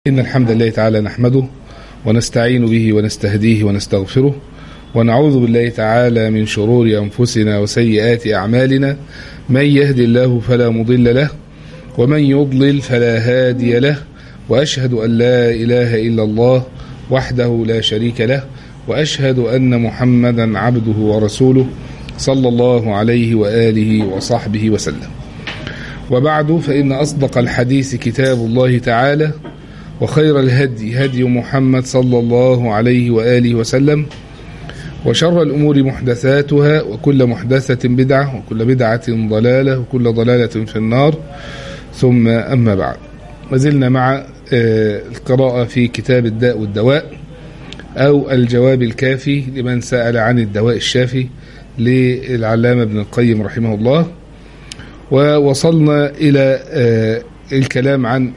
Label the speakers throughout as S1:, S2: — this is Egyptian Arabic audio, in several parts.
S1: إن الحمد لله تعالى نحمده ونستعين به ونستهديه ونستغفره ونعوذ بالله تعالى من شرور أنفسنا وسيئات أعمالنا من يهد الله فلا مضل له ومن يضلل فلا هادي له وأشهد أن لا إله إلا الله وحده لا شريك له وأشهد أن محمدا عبده ورسوله صلى الله عليه وآله وصحبه وسلم وبعد فإن أصدق الحديث كتاب الله تعالى وخير الهدي هدي محمد صلى الله عليه وآله وسلم وشر الأمور محدثاتها وكل محدثة بدعة وكل بدعة ضلالة وكل ضلالة في النار ثم أما بعد وزلنا مع القراءة في كتاب الداء والدواء أو الجواب الكافي لمن سأل عن الدواء الشافي للعلامة ابن القيم رحمه الله ووصلنا إلى الكلام عن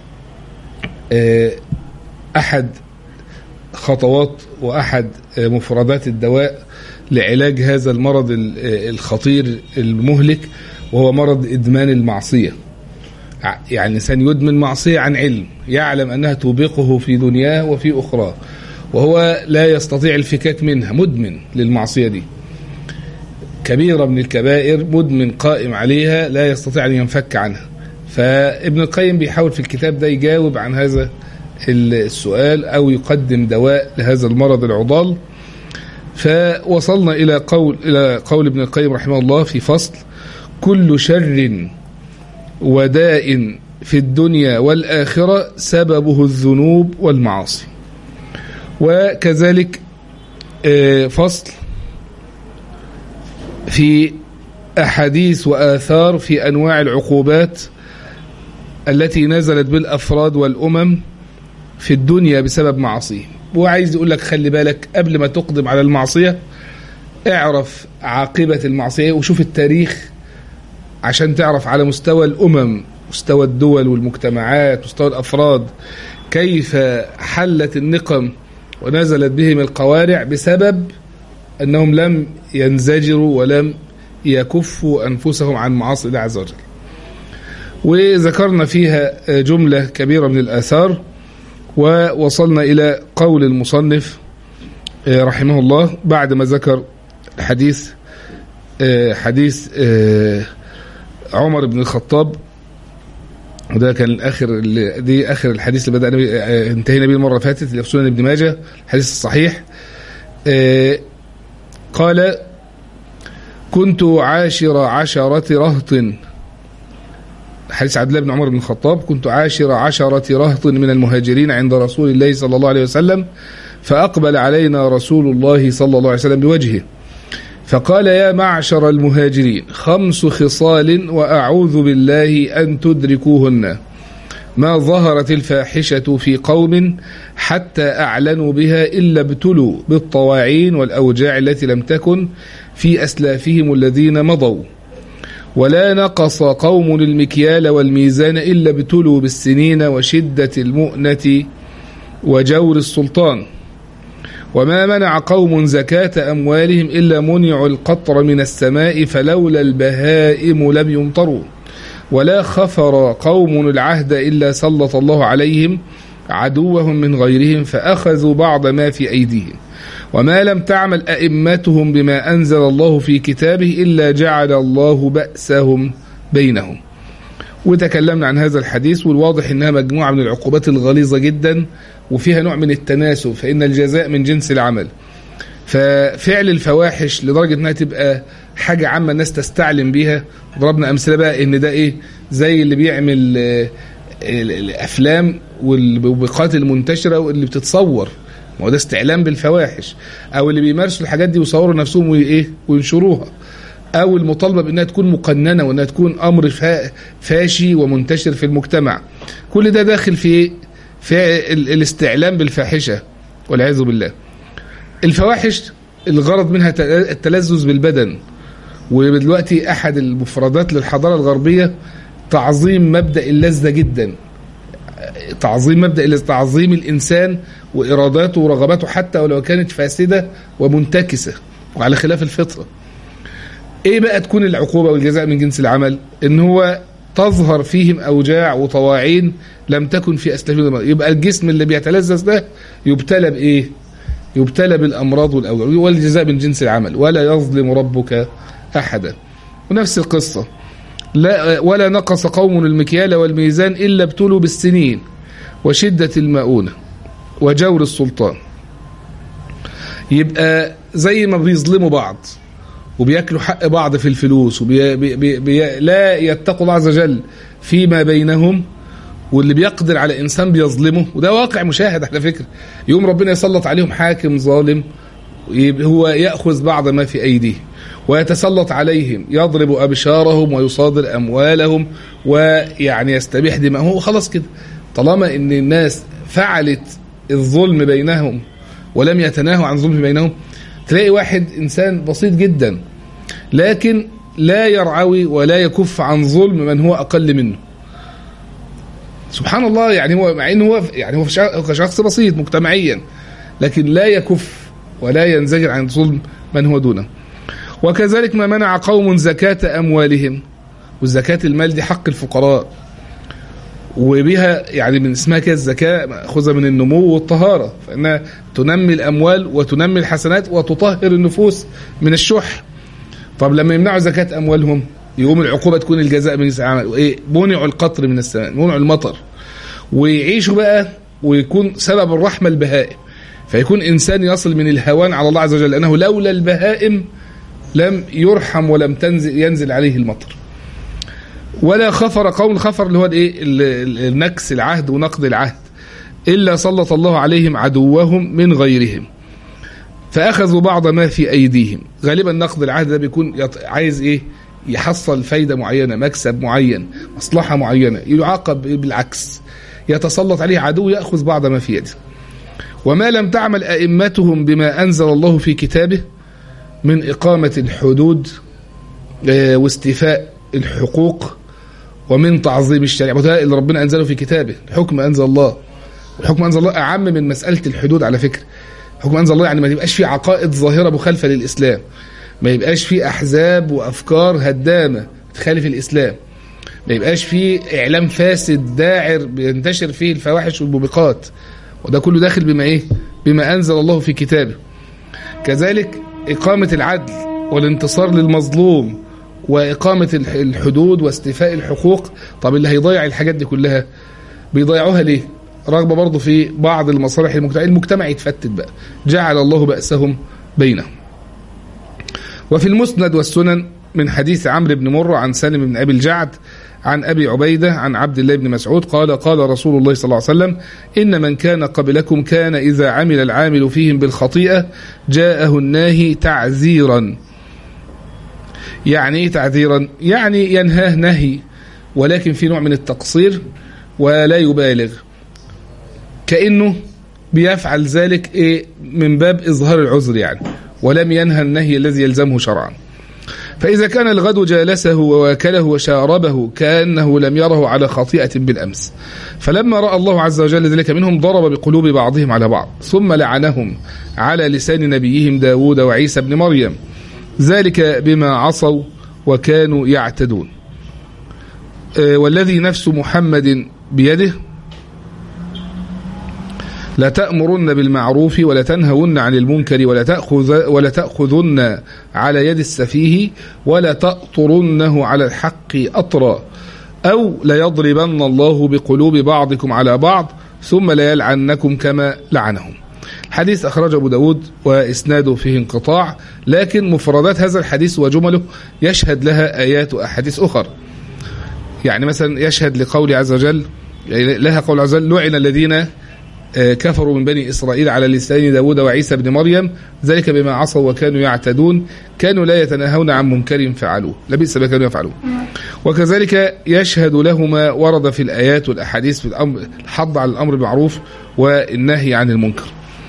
S1: أحد خطوات وأحد مفردات الدواء لعلاج هذا المرض الخطير المهلك وهو مرض إدمان المعصية يعني إنسان يدمن معصية عن علم يعلم أنها توبقه في دنياه وفي أخراه وهو لا يستطيع الفكاك منها مدمن للمعصية دي كبيرة من الكبائر مدمن قائم عليها لا يستطيع أن ينفك عنها فابن القيم بيحاول في الكتاب ده يجاوب عن هذا السؤال أو يقدم دواء لهذا المرض العضال فوصلنا إلى قول إلى قول ابن القيم رحمه الله في فصل كل شر وداء في الدنيا والآخرة سببه الذنوب والمعاصي وكذلك فصل في أحاديث وآثار في أنواع العقوبات التي نزلت بالأفراد والأمم في الدنيا بسبب معاصيهم وعايز يقول لك خلي بالك قبل ما تقدم على المعصية اعرف عاقبة المعصية وشوف التاريخ عشان تعرف على مستوى الأمم مستوى الدول والمجتمعات مستوى الأفراد كيف حلت النقم ونزلت بهم القوارع بسبب أنهم لم ينزجروا ولم يكفوا أنفسهم عن معاصي الله عز وجل وذكرنا فيها جملة كبيرة من الآثار ووصلنا إلى قول المصنف رحمه الله بعد ما ذكر حديث حديث عمر بن الخطاب وده كان اخر دي اخر الحديث اللي بدانا انتهينا بيه المره اللي فاتت اللي في سنن ابن ماجه الحديث الصحيح قال كنت عاشر عشرة رهط حديث عبد الله بن عمر بن الخطاب كنت عاشر عشرة رهط من المهاجرين عند رسول الله صلى الله عليه وسلم فأقبل علينا رسول الله صلى الله عليه وسلم بوجهه فقال يا معشر المهاجرين خمس خصال وأعوذ بالله أن تدركوهن ما ظهرت الفاحشة في قوم حتى أعلنوا بها إلا ابتلوا بالطواعين والأوجاع التي لم تكن في أسلافهم الذين مضوا ولا نقص قوم المكيال والميزان إلا ابتلوا بالسنين وشدة المؤنة وجور السلطان وما منع قوم زكاة أموالهم إلا منعوا القطر من السماء فلولا البهائم لم يمطروا ولا خفر قوم العهد إلا سلط الله عليهم عدوهم من غيرهم فأخذوا بعض ما في أيديهم وما لم تعمل أئمتهم بما أنزل الله في كتابه إلا جعل الله بأسهم بينهم وتكلمنا عن هذا الحديث والواضح انها مجموعه من العقوبات الغليظه جدا وفيها نوع من التناسب فان الجزاء من جنس العمل ففعل الفواحش لدرجه انها تبقى حاجه عامه الناس تستعلم بيها ضربنا امثله بقى ان ده ايه زي اللي بيعمل الافلام والبقات المنتشره واللي بتتصور ما هو ده استعلام بالفواحش او اللي بيمارسوا الحاجات دي ويصوروا نفسهم وايه وينشروها او المطالبه بانها تكون مقننه وانها تكون امر فاشي ومنتشر في المجتمع كل ده داخل في في الاستعلام بالفاحشه والعياذ بالله الفواحش الغرض منها التلذذ بالبدن ودلوقتي احد المفردات للحضاره الغربيه تعظيم مبدا اللذه جدا تعظيم مبدا تعظيم الانسان واراداته ورغباته حتى ولو كانت فاسده ومنتكسه وعلى خلاف الفطره ايه بقى تكون العقوبة والجزاء من جنس العمل ان هو تظهر فيهم أوجاع وطواعين لم تكن في أسلافهم يبقى الجسم اللي بيتلذذ ده يبتلى بإيه يبتلى بالأمراض والأوجاع والجزاء من جنس العمل ولا يظلم ربك أحدا ونفس القصة لا ولا نقص قوم المكيال والميزان إلا ابتلوا بالسنين وشدة المؤونة وجور السلطان يبقى زي ما بيظلموا بعض وبياكلوا حق بعض في الفلوس وبي بي بي لا يتقوا الله عز وجل فيما بينهم واللي بيقدر على انسان بيظلمه وده واقع مشاهد على فكره يوم ربنا يسلط عليهم حاكم ظالم هو ياخذ بعض ما في ايديه ويتسلط عليهم يضرب ابشارهم ويصادر اموالهم ويعني يستبيح دماءهم خلاص كده طالما ان الناس فعلت الظلم بينهم ولم يتناهوا عن ظلم بينهم تلاقي واحد انسان بسيط جدا لكن لا يرعوي ولا يكف عن ظلم من هو اقل منه سبحان الله يعني هو مع انه هو يعني هو شخص بسيط مجتمعيا لكن لا يكف ولا ينزجر عن ظلم من هو دونه وكذلك ما منع قوم زكاة أموالهم والزكاة المال دي حق الفقراء وبها يعني من اسمها كده الزكاة مأخوذة من النمو والطهارة فإنها تنمي الأموال وتنمي الحسنات وتطهر النفوس من الشح طب لما يمنعوا زكاة أموالهم يقوم العقوبة تكون الجزاء من جنس العمل وإيه منعوا القطر من السماء منعوا المطر ويعيشوا بقى ويكون سبب الرحمة البهائم فيكون إنسان يصل من الهوان على الله عز وجل لأنه لولا البهائم لم يرحم ولم تنزل ينزل عليه المطر ولا خفر قول خفر اللي هو الايه النكس العهد ونقض العهد الا سلط الله عليهم عدوهم من غيرهم فاخذوا بعض ما في ايديهم غالبا نقض العهد ده بيكون عايز ايه يحصل فايده معينه مكسب معين مصلحه معينه يعاقب بالعكس يتسلط عليه عدو ياخذ بعض ما في يده وما لم تعمل ائمتهم بما انزل الله في كتابه من اقامه الحدود واستيفاء الحقوق ومن تعظيم الشريعة وده اللي ربنا أنزله في كتابه الحكم أنزل الله الحكم أنزل الله أعم من مسألة الحدود على فكرة حكم أنزل الله يعني ما يبقاش في عقائد ظاهرة مخالفة للإسلام ما يبقاش في أحزاب وأفكار هدامة تخالف الإسلام ما يبقاش في إعلام فاسد داعر بينتشر فيه الفواحش والموبقات وده كله داخل بما إيه بما أنزل الله في كتابه كذلك إقامة العدل والانتصار للمظلوم وإقامة الحدود واستيفاء الحقوق طب اللي هيضيع الحاجات دي كلها بيضيعوها ليه رغبة برضه في بعض المصالح المجتمع المجتمع يتفتت بقى جعل الله بأسهم بينهم وفي المسند والسنن من حديث عمرو بن مرة عن سالم بن أبي الجعد عن أبي عبيدة عن عبد الله بن مسعود قال قال رسول الله صلى الله عليه وسلم إن من كان قبلكم كان إذا عمل العامل فيهم بالخطيئة جاءه الناهي تعزيرا يعني ايه تعذيرا يعني ينهاه نهي ولكن في نوع من التقصير ولا يبالغ كأنه بيفعل ذلك ايه من باب إظهار العذر يعني ولم ينهى النهي الذي يلزمه شرعا فإذا كان الغد جالسه وواكله وشاربه كأنه لم يره على خطيئة بالأمس فلما رأى الله عز وجل ذلك منهم ضرب بقلوب بعضهم على بعض ثم لعنهم على لسان نبيهم داود وعيسى بن مريم ذلك بما عصوا وكانوا يعتدون والذي نفس محمد بيده لتأمرن بالمعروف ولا تنهون عن المنكر ولا تأخذ ولا تأخذن على يد السفيه ولا تأطرنه على الحق أطرا أو ليضربن الله بقلوب بعضكم على بعض ثم ليلعنكم كما لعنهم حديث أخرجه أبو داود وإسناده فيه انقطاع لكن مفردات هذا الحديث وجمله يشهد لها آيات وأحاديث أخر يعني مثلا يشهد لقول عز وجل لها قول عز وجل لعن الذين كفروا من بني إسرائيل على لسان داود وعيسى بن مريم ذلك بما عصوا وكانوا يعتدون كانوا لا يتناهون عن منكر فعلوه لبئس ما كانوا يفعلون وكذلك يشهد له ما ورد في الآيات والأحاديث في الأمر الحض على الأمر بالمعروف والنهي عن المنكر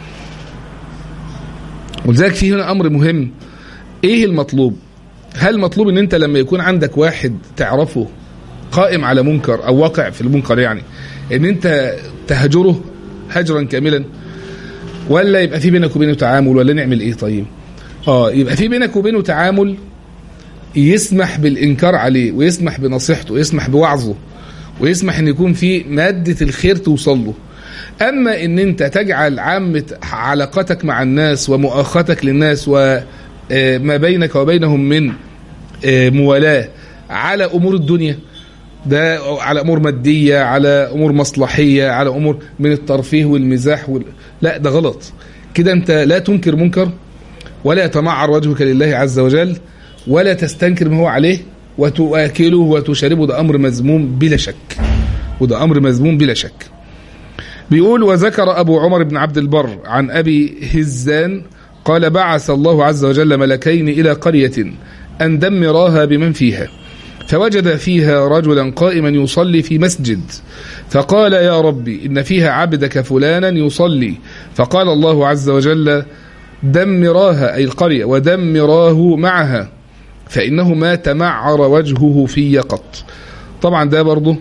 S1: ولذلك في هنا أمر مهم إيه المطلوب هل مطلوب ان انت لما يكون عندك واحد تعرفه قائم على منكر او واقع في المنكر يعني ان انت تهجره هجرا كاملا ولا يبقى في بينك وبينه تعامل ولا نعمل ايه طيب اه يبقى في بينك وبينه تعامل يسمح بالإنكار عليه ويسمح بنصيحته ويسمح بوعظه ويسمح ان يكون في مادة الخير توصل له اما ان انت تجعل عامة علاقتك مع الناس ومؤاخاتك للناس وما بينك وبينهم من موالاة على امور الدنيا ده على امور مادية على امور مصلحية على امور من الترفيه والمزاح وال... لا ده غلط كده انت لا تنكر منكر ولا يتمعر وجهك لله عز وجل ولا تستنكر ما هو عليه وتؤكله وتشربه ده أمر مذموم بلا شك وده أمر مذموم بلا شك بيقول وذكر أبو عمر بن عبد البر عن أبي هزان قال بعث الله عز وجل ملكين إلى قرية أن دمراها بمن فيها فوجد فيها رجلا قائما يصلي في مسجد فقال يا ربي إن فيها عبدك فلانا يصلي فقال الله عز وجل دمراها أي القرية ودمراه معها فإنه ما تمعر وجهه في قط طبعا ده برضه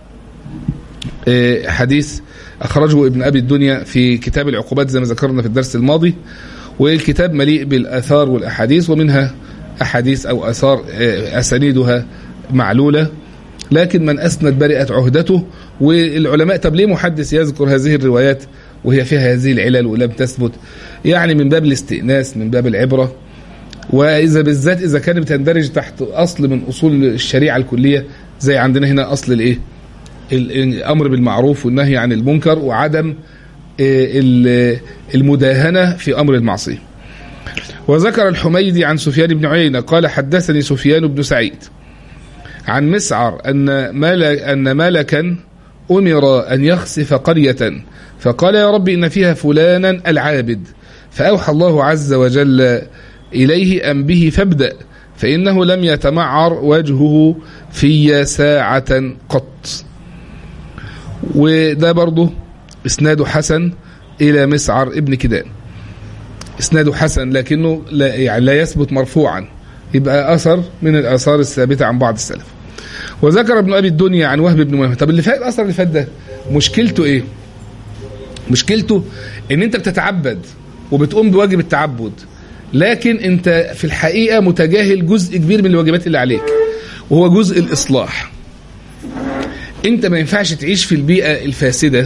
S1: حديث أخرجه ابن أبي الدنيا في كتاب العقوبات زي ما ذكرنا في الدرس الماضي والكتاب مليء بالآثار والأحاديث ومنها أحاديث أو أثار أسانيدها معلولة لكن من أسند برئت عهدته والعلماء طب ليه محدث يذكر هذه الروايات وهي فيها هذه العلل ولم تثبت يعني من باب الاستئناس من باب العبرة وإذا بالذات إذا كانت بتندرج تحت أصل من أصول الشريعة الكلية زي عندنا هنا أصل الإيه الأمر بالمعروف والنهي عن المنكر وعدم المداهنة في أمر المعصية وذكر الحميدي عن سفيان بن عيينة قال حدثني سفيان بن سعيد عن مسعر أن ملك أن ملكا أمر أن يخسف قرية فقال يا رب إن فيها فلانا العابد فأوحى الله عز وجل إليه أن به فابدأ فإنه لم يتمعر وجهه في ساعة قط وده برضه إسناده حسن إلى مسعر ابن كدان إسناده حسن لكنه لا, يعني لا يثبت مرفوعا يبقى أثر من الآثار الثابتة عن بعض السلف وذكر ابن أبي الدنيا عن وهب بن مهمة طب اللي فات الأثر اللي فات ده مشكلته إيه مشكلته إن أنت بتتعبد وبتقوم بواجب التعبد لكن أنت في الحقيقة متجاهل جزء كبير من الواجبات اللي عليك وهو جزء الإصلاح أنت ما ينفعش تعيش في البيئة الفاسدة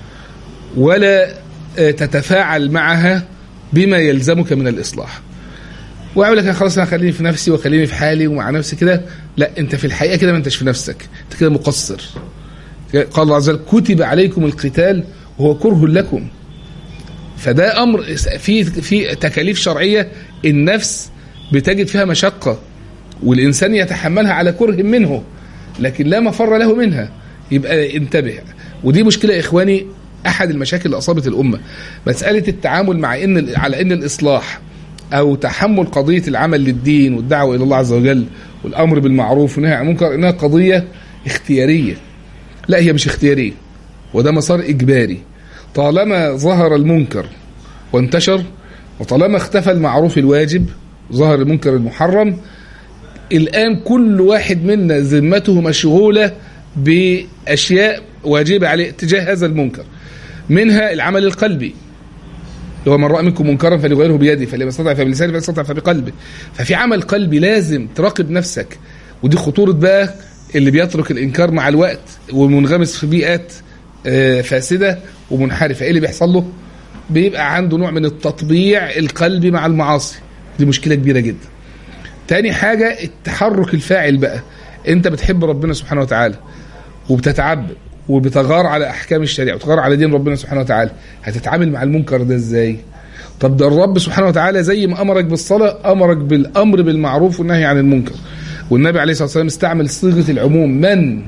S1: ولا تتفاعل معها بما يلزمك من الإصلاح واقول لك خلاص انا خليني في نفسي وخليني في حالي ومع نفسي كده لا انت في الحقيقه كده ما انتش في نفسك انت كده مقصر قال الله عز وجل كتب عليكم القتال وهو كره لكم فده امر في في تكاليف شرعيه النفس بتجد فيها مشقه والانسان يتحملها على كره منه لكن لا مفر له منها يبقى انتبه ودي مشكله يا اخواني احد المشاكل اللي اصابت الامه مساله التعامل مع ان على ان الاصلاح او تحمل قضيه العمل للدين والدعوه الى الله عز وجل والامر بالمعروف والنهي عن المنكر انها قضيه اختياريه لا هي مش اختياريه وده مسار اجباري طالما ظهر المنكر وانتشر وطالما اختفى المعروف الواجب ظهر المنكر المحرم الان كل واحد منا ذمته مشغوله باشياء واجبه عليه تجاه هذا المنكر منها العمل القلبي هو من راى منكم منكرا فليغيره بيده فلما استطاع فبلسانه فلما استطاع فبقلبه ففي عمل قلبي لازم تراقب نفسك ودي خطوره بقى اللي بيترك الانكار مع الوقت ومنغمس في بيئات فاسده ومنحرفه ايه اللي بيحصل له بيبقى عنده نوع من التطبيع القلبي مع المعاصي دي مشكله كبيره جدا تاني حاجه التحرك الفاعل بقى انت بتحب ربنا سبحانه وتعالى وبتتعبد وبتغار على احكام الشريعه وتغار على دين ربنا سبحانه وتعالى هتتعامل مع المنكر ده ازاي طب ده الرب سبحانه وتعالى زي ما امرك بالصلاه امرك بالامر بالمعروف والنهي عن المنكر والنبي عليه الصلاه والسلام استعمل صيغه العموم من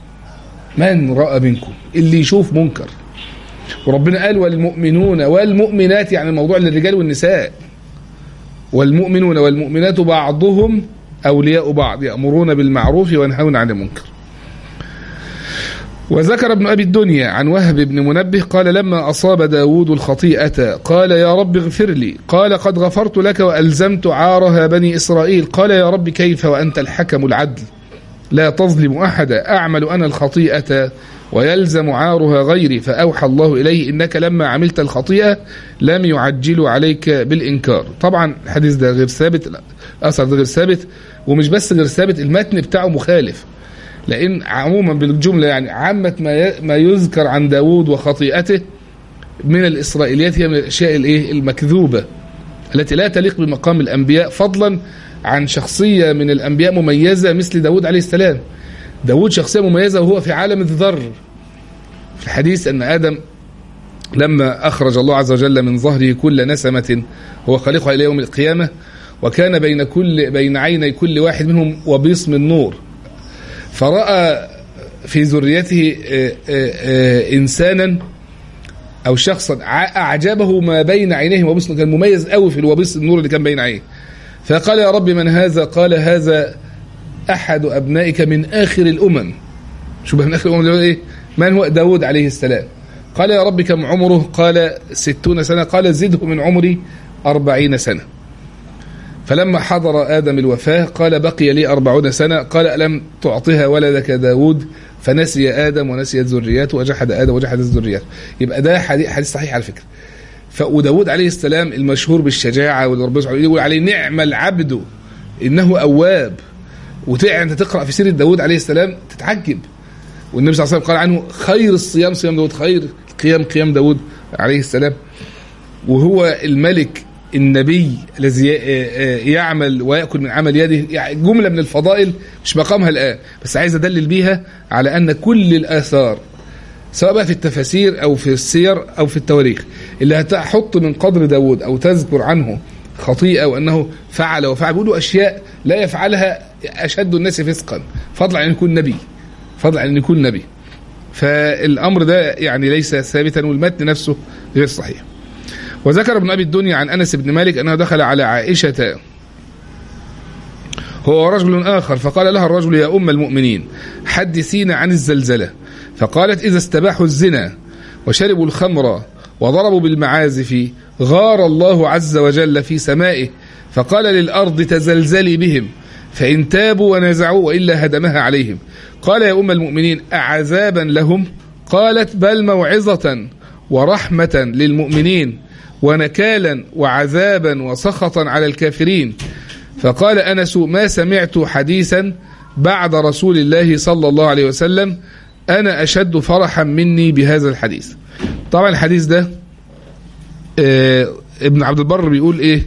S1: من راى منكم اللي يشوف منكر وربنا قال والمؤمنون والمؤمنات يعني الموضوع للرجال والنساء والمؤمنون والمؤمنات بعضهم اولياء بعض يامرون بالمعروف وينهون عن المنكر وذكر ابن أبي الدنيا عن وهب بن منبه قال لما أصاب داود الخطيئة قال يا رب اغفر لي قال قد غفرت لك وألزمت عارها بني إسرائيل قال يا رب كيف وأنت الحكم العدل لا تظلم أحدا أعمل أنا الخطيئة ويلزم عارها غيري فأوحى الله إليه إنك لما عملت الخطيئة لم يعجلوا عليك بالإنكار طبعا الحديث ده غير ثابت أثر ده غير ثابت ومش بس غير ثابت المتن بتاعه مخالف لان عموما بالجمله يعني عامه ما ي- ما يذكر عن داوود وخطيئته من الاسرائيليات هي من الاشياء الايه المكذوبه التي لا تليق بمقام الانبياء فضلا عن شخصيه من الانبياء مميزه مثل داوود عليه السلام داوود شخصيه مميزه وهو في عالم الذر في الحديث ان ادم لما اخرج الله عز وجل من ظهره كل نسمه هو خالقها الى يوم القيامه وكان بين كل بين عيني كل واحد منهم وبيص من نور فراى في ذريته آه، آه، آه، انسانا او شخصا ع- اعجبه ما بين عينيه وبيص كان مميز قوي في الوبيص النور اللي كان بين عينيه فقال يا رب من هذا قال هذا احد ابنائك من اخر الامم شو بقى من اخر الامم اللي هو ايه من هو داود عليه السلام قال يا رب كم عمره قال ستون سنة قال زده من عمري أربعين سنة فلما حضر آدم الوفاة قال بقي لي أربعون سنة قال ألم تعطها ولدك داود فنسي آدم ونسيت ذرياته وجحد آدم وجحد الذريات يبقى ده حديث, حديث صحيح على فكرة ف- وداود عليه السلام المشهور بالشجاعة واللي ربنا سبحانه يقول عليه نعم العبد إنه أواب وتقع أنت تقرأ في سيرة داود عليه السلام تتعجب والنبي صلى الله عليه وسلم قال عنه خير الصيام صيام داود خير القيام قيام داود عليه السلام وهو الملك النبي الذي يعمل ويأكل من عمل يده يعني جملة من الفضائل مش مقامها الآن بس عايز أدلل بيها على أن كل الآثار سواء بقى في التفاسير أو في السير أو في التواريخ اللي هتحط من قدر داود أو تذكر عنه خطيئة وأنه فعل وفعل بيقولوا أشياء لا يفعلها أشد الناس فسقا فضلا عن يكون نبي فضلا عن يكون نبي فالأمر ده يعني ليس ثابتا والمتن نفسه غير صحيح وذكر ابن أبي الدنيا عن أنس بن مالك أنه دخل على عائشة هو رجل آخر فقال لها الرجل يا أم المؤمنين حدثينا عن الزلزلة فقالت إذا استباحوا الزنا وشربوا الخمر وضربوا بالمعازف غار الله عز وجل في سمائه فقال للأرض تزلزلي بهم فإن تابوا ونزعوا وإلا هدمها عليهم قال يا أم المؤمنين أعذابا لهم قالت بل موعظة ورحمة للمؤمنين ونكالا وعذابا وسخطا على الكافرين فقال أنس ما سمعت حديثا بعد رسول الله صلى الله عليه وسلم أنا أشد فرحا مني بهذا الحديث طبعا الحديث ده آه ابن عبد البر بيقول إيه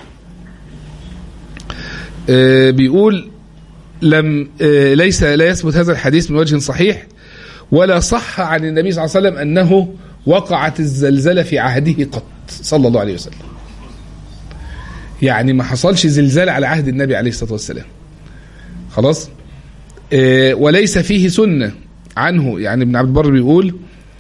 S1: آه بيقول لم آه ليس لا يثبت هذا الحديث من وجه صحيح ولا صح عن النبي صلى الله عليه وسلم أنه وقعت الزلزلة في عهده قط صلى الله عليه وسلم يعني ما حصلش زلزال على عهد النبي عليه الصلاة والسلام خلاص آه وليس فيه سنة عنه يعني ابن عبد البر بيقول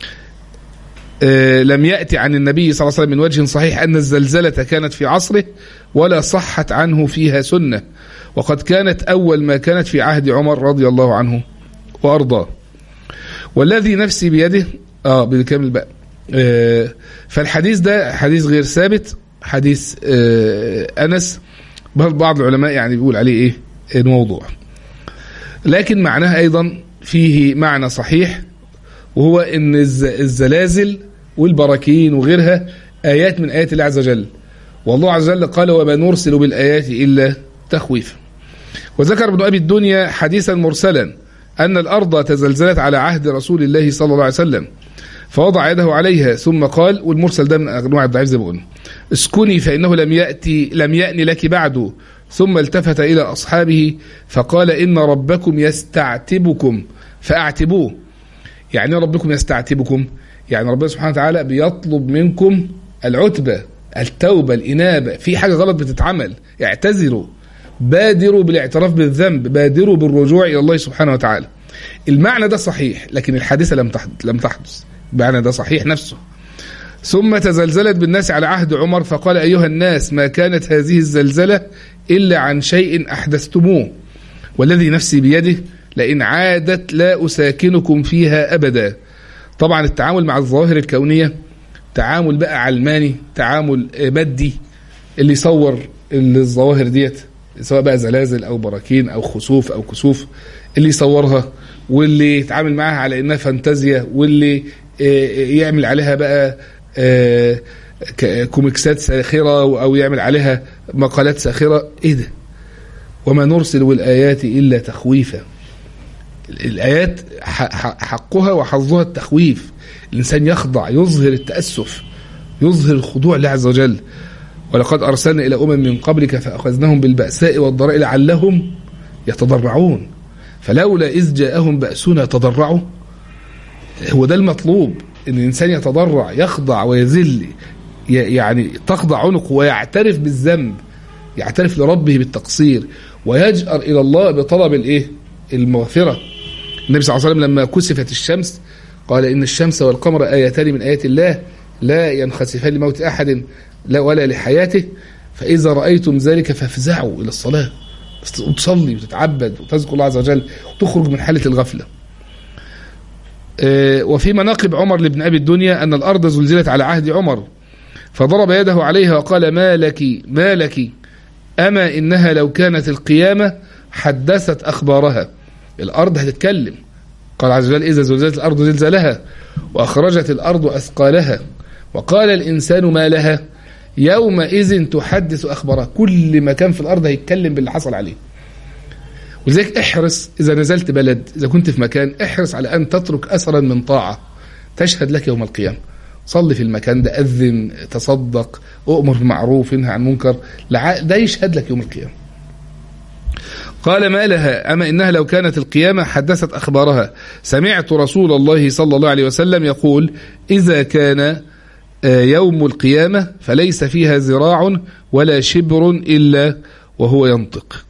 S1: آه لم يأتي عن النبي صلى الله عليه وسلم من وجه صحيح أن الزلزلة كانت في عصره ولا صحت عنه فيها سنة وقد كانت أول ما كانت في عهد عمر رضي الله عنه وأرضاه والذي نفسي بيده اه بالكامل بقى آه فالحديث ده حديث غير ثابت حديث آه أنس بل بعض العلماء يعني بيقول عليه إيه الموضوع لكن معناه أيضا فيه معنى صحيح وهو أن الزلازل والبراكين وغيرها آيات من آيات الله عز وجل والله عز وجل قال وما نرسل بالآيات إلا تخويفا وذكر ابن أبي الدنيا حديثا مرسلا أن الأرض تزلزلت على عهد رسول الله صلى الله عليه وسلم فوضع يده عليها ثم قال والمرسل ده من أنواع الضعيف زي ما قلنا اسكني فإنه لم يأتي لم يأن لك بعد ثم التفت إلى أصحابه فقال إن ربكم يستعتبكم فأعتبوه يعني ربكم يستعتبكم يعني ربنا سبحانه وتعالى بيطلب منكم العتبة التوبة الإنابة في حاجة غلط بتتعمل اعتذروا بادروا بالاعتراف بالذنب بادروا بالرجوع إلى الله سبحانه وتعالى المعنى ده صحيح لكن الحادثة لم تحدث لم تحدث المعنى ده صحيح نفسه ثم تزلزلت بالناس على عهد عمر فقال أيها الناس ما كانت هذه الزلزلة إلا عن شيء أحدثتموه والذي نفسي بيده لئن عادت لا أساكنكم فيها أبدا طبعا التعامل مع الظواهر الكونية تعامل بقى علماني تعامل مادي اللي يصور الظواهر ديت سواء بقى زلازل أو براكين أو خسوف أو كسوف اللي يصورها واللي يتعامل معاها على إنها فانتازيا واللي يعمل عليها بقى كوميكسات ساخرة أو يعمل عليها مقالات ساخرة إيه ده وما نرسل الآيات إلا تخويفا الآيات حقها وحظها التخويف الإنسان يخضع يظهر التأسف يظهر الخضوع لله عز وجل ولقد أرسلنا إلى أمم من قبلك فأخذناهم بالبأساء والضراء لعلهم يتضرعون فلولا إذ جاءهم بأسنا تضرعوا هو ده المطلوب ان الانسان يتضرع يخضع ويذل يعني تخضع عنقه ويعترف بالذنب يعترف لربه بالتقصير ويجأر الى الله بطلب الايه المغفره النبي صلى الله عليه وسلم لما كسفت الشمس قال ان الشمس والقمر ايتان من ايات الله لا ينخسفان لموت احد لا ولا لحياته فاذا رايتم ذلك فافزعوا الى الصلاه وتصلي وتتعبد وتذكر الله عز وجل وتخرج من حاله الغفله آه، وفي مناقب عمر لابن أبي الدنيا أن الأرض زلزلت على عهد عمر فضرب يده عليها وقال ما لك ما لك أما إنها لو كانت القيامة حدثت أخبارها الأرض هتتكلم قال عز وجل إذا زلزلت الأرض زلزالها وأخرجت الأرض أثقالها وقال الإنسان ما لها يومئذ تحدث أخبارها كل مكان في الأرض هيتكلم باللي حصل عليه ولذلك احرص إذا نزلت بلد إذا كنت في مكان احرص على أن تترك أثرا من طاعة تشهد لك يوم القيامة صلي في المكان ده أذن تصدق أؤمر بالمعروف انهى عن منكر ده يشهد لك يوم القيامة قال ما لها أما إنها لو كانت القيامة حدثت أخبارها سمعت رسول الله صلى الله عليه وسلم يقول إذا كان آه، يوم القيامة فليس فيها ذراع ولا شبر إلا وهو ينطق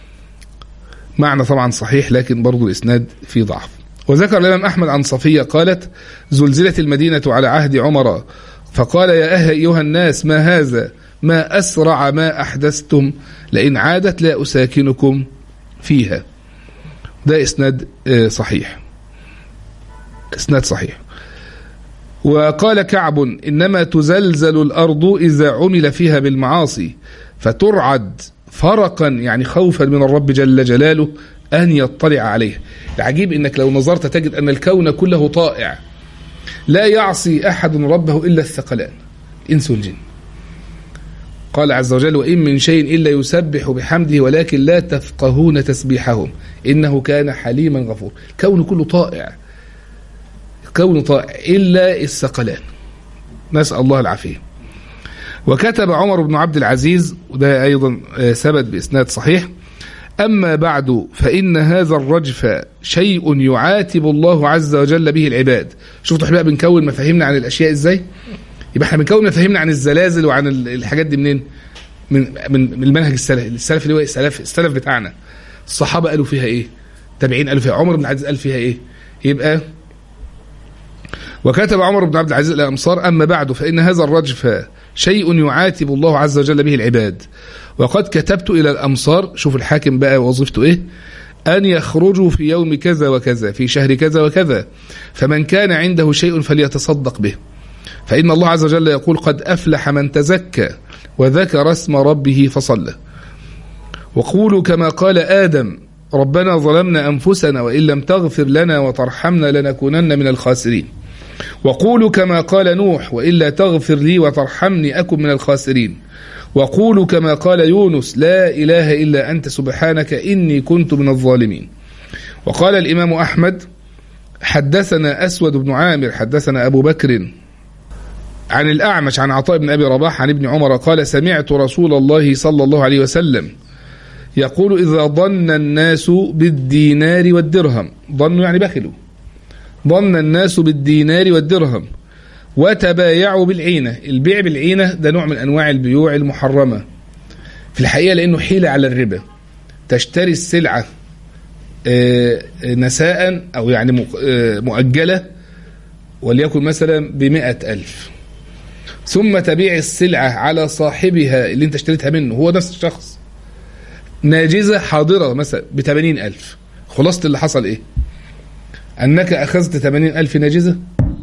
S1: معنى طبعا صحيح لكن برضو الإسناد فيه ضعف وذكر الإمام أحمد عن صفية قالت زلزلت المدينة على عهد عمر فقال يا أه أيها الناس ما هذا ما أسرع ما أحدثتم لئن عادت لا أساكنكم فيها ده إسناد آه، صحيح إسناد صحيح وقال كعب إنما تزلزل الأرض إذا عمل فيها بالمعاصي فترعد فرقا يعني خوفا من الرب جل جلاله أن يطلع عليه العجيب أنك لو نظرت تجد أن الكون كله طائع لا يعصي أحد ربه إلا الثقلان الإنس والجن قال عز وجل وإن من شيء إلا يسبح بحمده ولكن لا تفقهون تسبيحهم إنه كان حليما غفور الكون كله طائع الكون طائع إلا الثقلان نسأل الله العافية وكتب عمر بن عبد العزيز وده أيضا آه، ثبت بإسناد صحيح أما بعد فإن هذا الرجف شيء يعاتب الله عز وجل به العباد شفتوا احنا بنكون مفاهيمنا عن الأشياء إزاي يبقى احنا بنكون مفاهيمنا عن الزلازل وعن الحاجات دي منين من من المنهج السلف السلف اللي هو السلف السلف بتاعنا الصحابة قالوا فيها ايه تابعين قالوا فيها عمر بن عبد قال فيها ايه يبقى وكتب عمر بن عبد العزيز الأمصار أما بعد فإن هذا الرجف شيء يعاتب الله عز وجل به العباد وقد كتبت إلى الأمصار شوف الحاكم بقى وظيفته إيه أن يخرجوا في يوم كذا وكذا في شهر كذا وكذا فمن كان عنده شيء فليتصدق به فإن الله عز وجل يقول قد أفلح من تزكى وذكر اسم ربه فصلى وقولوا كما قال آدم ربنا ظلمنا أنفسنا وإن لم تغفر لنا وترحمنا لنكونن من الخاسرين وقولوا كما قال نوح وإلا تغفر لي وترحمني أكن من الخاسرين وقولوا كما قال يونس لا إله إلا أنت سبحانك إني كنت من الظالمين وقال الإمام أحمد حدثنا أسود بن عامر حدثنا أبو بكر عن الأعمش عن عطاء بن أبي رباح عن ابن عمر قال سمعت رسول الله صلى الله عليه وسلم يقول إذا ظن الناس بالدينار والدرهم ظنوا يعني بخلوا ظن الناس بالدينار والدرهم وتبايعوا بالعينة البيع بالعينة ده نوع من أنواع البيوع المحرمة في الحقيقة لأنه حيلة على الربا تشتري السلعة آه، نساء أو يعني آه، مؤجلة وليكن مثلا بمئة ألف ثم تبيع السلعة على صاحبها اللي انت اشتريتها منه هو نفس الشخص ناجزة حاضرة مثلا بثمانين ألف خلاصة اللي حصل ايه أنك أخذت ثمانين ألف ناجزة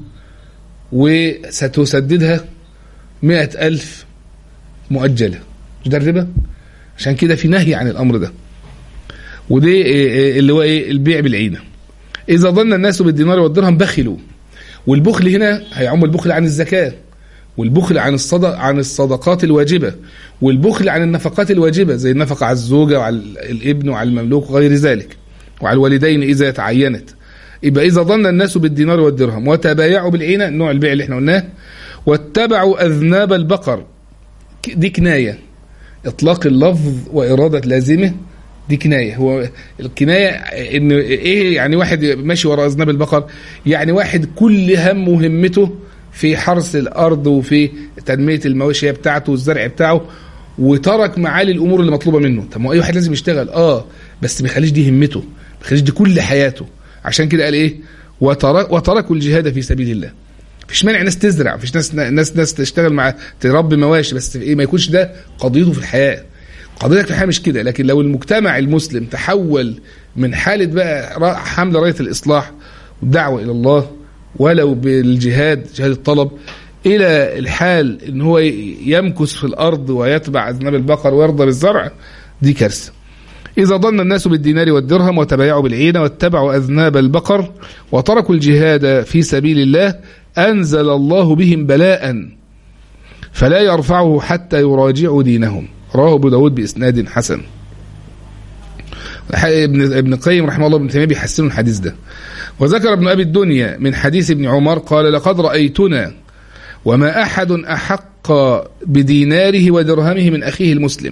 S1: وستسددها مئة ألف مؤجلة مش ده الربا عشان كده في نهي عن الأمر ده ودي إيه، إيه، اللي هو ايه البيع بالعينة إذا ظن الناس بالدينار والدرهم بخلوا والبخل هنا هيعم البخل عن الزكاة والبخل عن الصدق عن الصدقات الواجبة والبخل عن النفقات الواجبة زي النفقة على الزوجة وعلى الابن وعلى المملوك وغير ذلك وعلى الوالدين إذا تعينت يبقى إذا ظن الناس بالدينار والدرهم وتبايعوا بالعينة نوع البيع اللي احنا قلناه واتبعوا أذناب البقر دي كناية إطلاق اللفظ وإرادة لازمه دي كناية هو الكناية إن إيه يعني واحد ماشي وراء أذناب البقر يعني واحد كل هم وهمته في حرث الأرض وفي تنمية المواشية بتاعته والزرع بتاعه وترك معالي الأمور اللي مطلوبة منه طب ما أي واحد لازم يشتغل آه بس ما يخليش دي همته ما يخليش دي كل حياته عشان كده قال إيه وترك وتركوا الجهاد في سبيل الله مفيش مانع ناس تزرع مفيش ناس ناس ناس تشتغل مع تربي مواشي بس ايه ما يكونش ده قضيته في الحياه قضيتك في الحياه مش كده لكن لو المجتمع المسلم تحول من حاله بقى حمل رايه الاصلاح والدعوه الى الله ولو بالجهاد جهاد الطلب الى الحال ان هو يمكث في الارض ويتبع اذناب البقر ويرضى بالزرع دي كارثه إذا ظن الناس بالدينار والدرهم وتبايعوا بالعينة واتبعوا أذناب البقر وتركوا الجهاد في سبيل الله أنزل الله بهم بلاء فلا يرفعه حتى يراجعوا دينهم رواه أبو داود بإسناد حسن ابن ابن القيم رحمه الله ابن تيميه بيحسن الحديث ده وذكر ابن ابي الدنيا من حديث ابن عمر قال لقد رايتنا وما احد احق بديناره ودرهمه من اخيه المسلم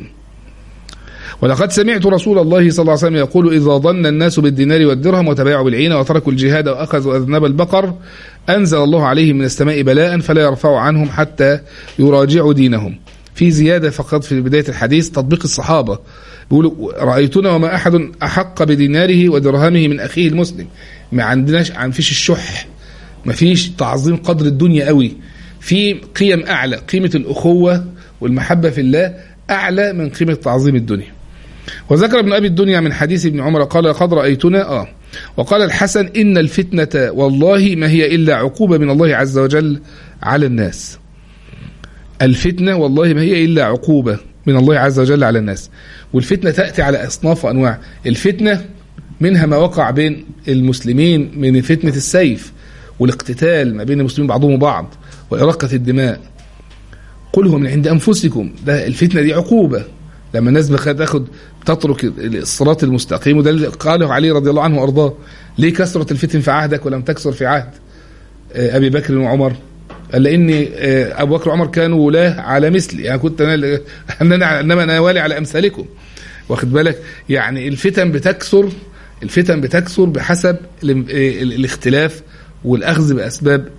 S1: ولقد سمعت رسول الله صلى الله عليه وسلم يقول إذا ظن الناس بالدينار والدرهم وتبايعوا بالعينة وتركوا الجهاد وأخذوا أذناب البقر أنزل الله عليهم من السماء بلاء فلا يرفع عنهم حتى يراجعوا دينهم في زيادة فقط في بداية الحديث تطبيق الصحابة بيقولوا رأيتنا وما أحد أحق بديناره ودرهمه من أخيه المسلم ما عندناش عن فيش الشح ما فيش تعظيم قدر الدنيا قوي في قيم أعلى قيمة الأخوة والمحبة في الله أعلى من قيمة تعظيم الدنيا وذكر ابن أبي الدنيا من حديث ابن عمر قال قد رأيتنا آه وقال الحسن إن الفتنة والله ما هي إلا عقوبة من الله عز وجل على الناس الفتنة والله ما هي إلا عقوبة من الله عز وجل على الناس والفتنة تأتي على أصناف وأنواع الفتنة منها ما وقع بين المسلمين من فتنة السيف والاقتتال ما بين المسلمين بعضهم وبعض وإراقة الدماء قل هو من عند أنفسكم ده الفتنة دي عقوبة لما الناس تاخد تترك الصراط المستقيم وده اللي قاله علي رضي الله عنه وارضاه ليه كثرت الفتن في عهدك ولم تكثر في عهد ابي بكر وعمر قال لاني ابو بكر وعمر كانوا ولاه على مثلي يعني كنت انا انما انا والي على امثالكم واخد بالك يعني الفتن بتكثر الفتن بتكثر بحسب الاختلاف والاخذ باسباب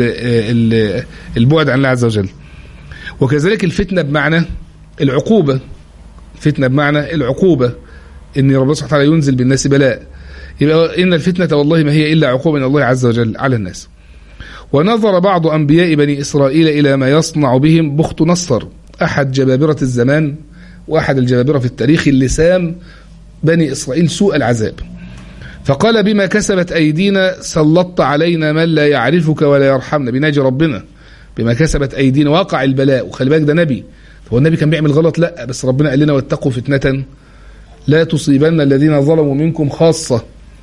S1: البعد عن الله عز وجل وكذلك الفتنه بمعنى العقوبه فتنة بمعنى العقوبة ان ربنا سبحانه وتعالى ينزل بالناس بلاء يبقى ان الفتنة والله ما هي الا عقوبة من الله عز وجل على الناس ونظر بعض انبياء بني اسرائيل الى ما يصنع بهم بخت نصر احد جبابرة الزمان واحد الجبابرة في التاريخ اللي سام بني اسرائيل سوء العذاب فقال بما كسبت ايدينا سلطت علينا من لا يعرفك ولا يرحمنا بناجي ربنا بما كسبت ايدينا واقع البلاء وخلي بالك ده نبي هو النبي كان بيعمل غلط لا بس ربنا قال لنا واتقوا فتنة لا تصيبن الذين ظلموا منكم خاصة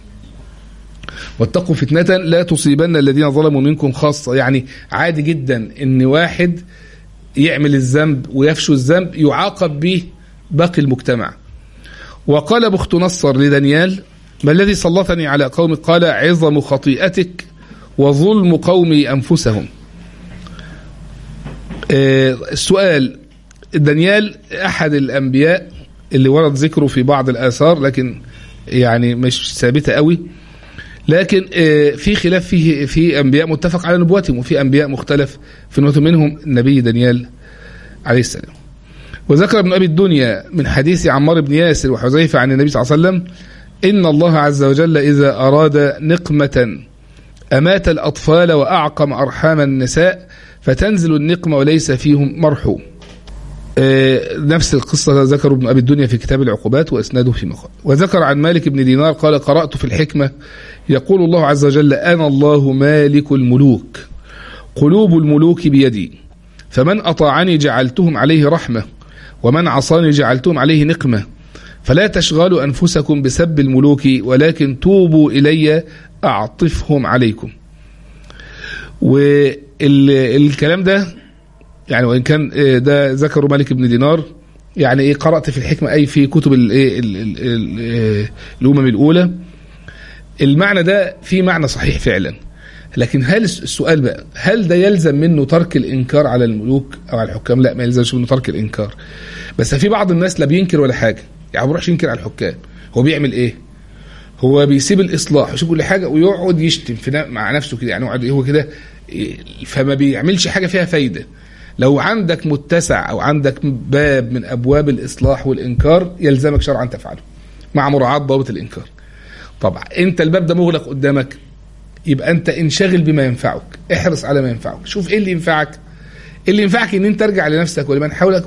S1: واتقوا فتنة لا تصيبن الذين ظلموا منكم خاصة يعني عادي جدا ان واحد يعمل الذنب ويفشو الذنب يعاقب به باقي المجتمع وقال بخت نصر لدانيال ما الذي سلطني على قوم قال عظم خطيئتك وظلم قومي أنفسهم السؤال دانيال احد الانبياء اللي ورد ذكره في بعض الاثار لكن يعني مش ثابته قوي لكن في خلاف فيه في انبياء متفق على نبوتهم وفي انبياء مختلف في نبوتهم منهم النبي دانيال عليه السلام وذكر ابن ابي الدنيا من حديث عمار بن ياسر وحذيفه عن النبي صلى الله عليه وسلم ان الله عز وجل اذا اراد نقمه امات الاطفال واعقم ارحام النساء فتنزل النقمه وليس فيهم مرحوم نفس القصة ذكر ابن أبي الدنيا في كتاب العقوبات وإسناده في مقال وذكر عن مالك بن دينار قال قرأت في الحكمة يقول الله عز وجل أنا الله مالك الملوك قلوب الملوك بيدي فمن أطاعني جعلتهم عليه رحمة ومن عصاني جعلتهم عليه نقمة فلا تشغلوا أنفسكم بسب الملوك ولكن توبوا إلي أعطفهم عليكم والكلام ده يعني وان كان آه، ده ذكره مالك بن دينار يعني ايه قرات في الحكمه اي في كتب الايه ال- ال- ال- آه، الامم الاولى المعنى ده في معنى صحيح فعلا لكن هل الس- السؤال بقى هل ده يلزم منه ترك الانكار على الملوك او على الحكام لا ما يلزمش منه ترك الانكار بس في بعض الناس لا بينكر ولا حاجه يعني ما بيروحش ينكر على الحكام هو بيعمل ايه هو بيسيب الاصلاح ويسيب كل حاجه ويقعد يشتم في نا- مع نفسه كده يعني يقعد هو كده إيه، فما بيعملش حاجه فيها فايده لو عندك متسع او عندك باب من ابواب الاصلاح والانكار يلزمك شرعا تفعله مع مراعاه ضابط الانكار طبعا انت الباب ده مغلق قدامك يبقى انت انشغل بما ينفعك احرص على ما ينفعك شوف ايه اللي ينفعك اللي ينفعك ان انت ترجع لنفسك ولمن حولك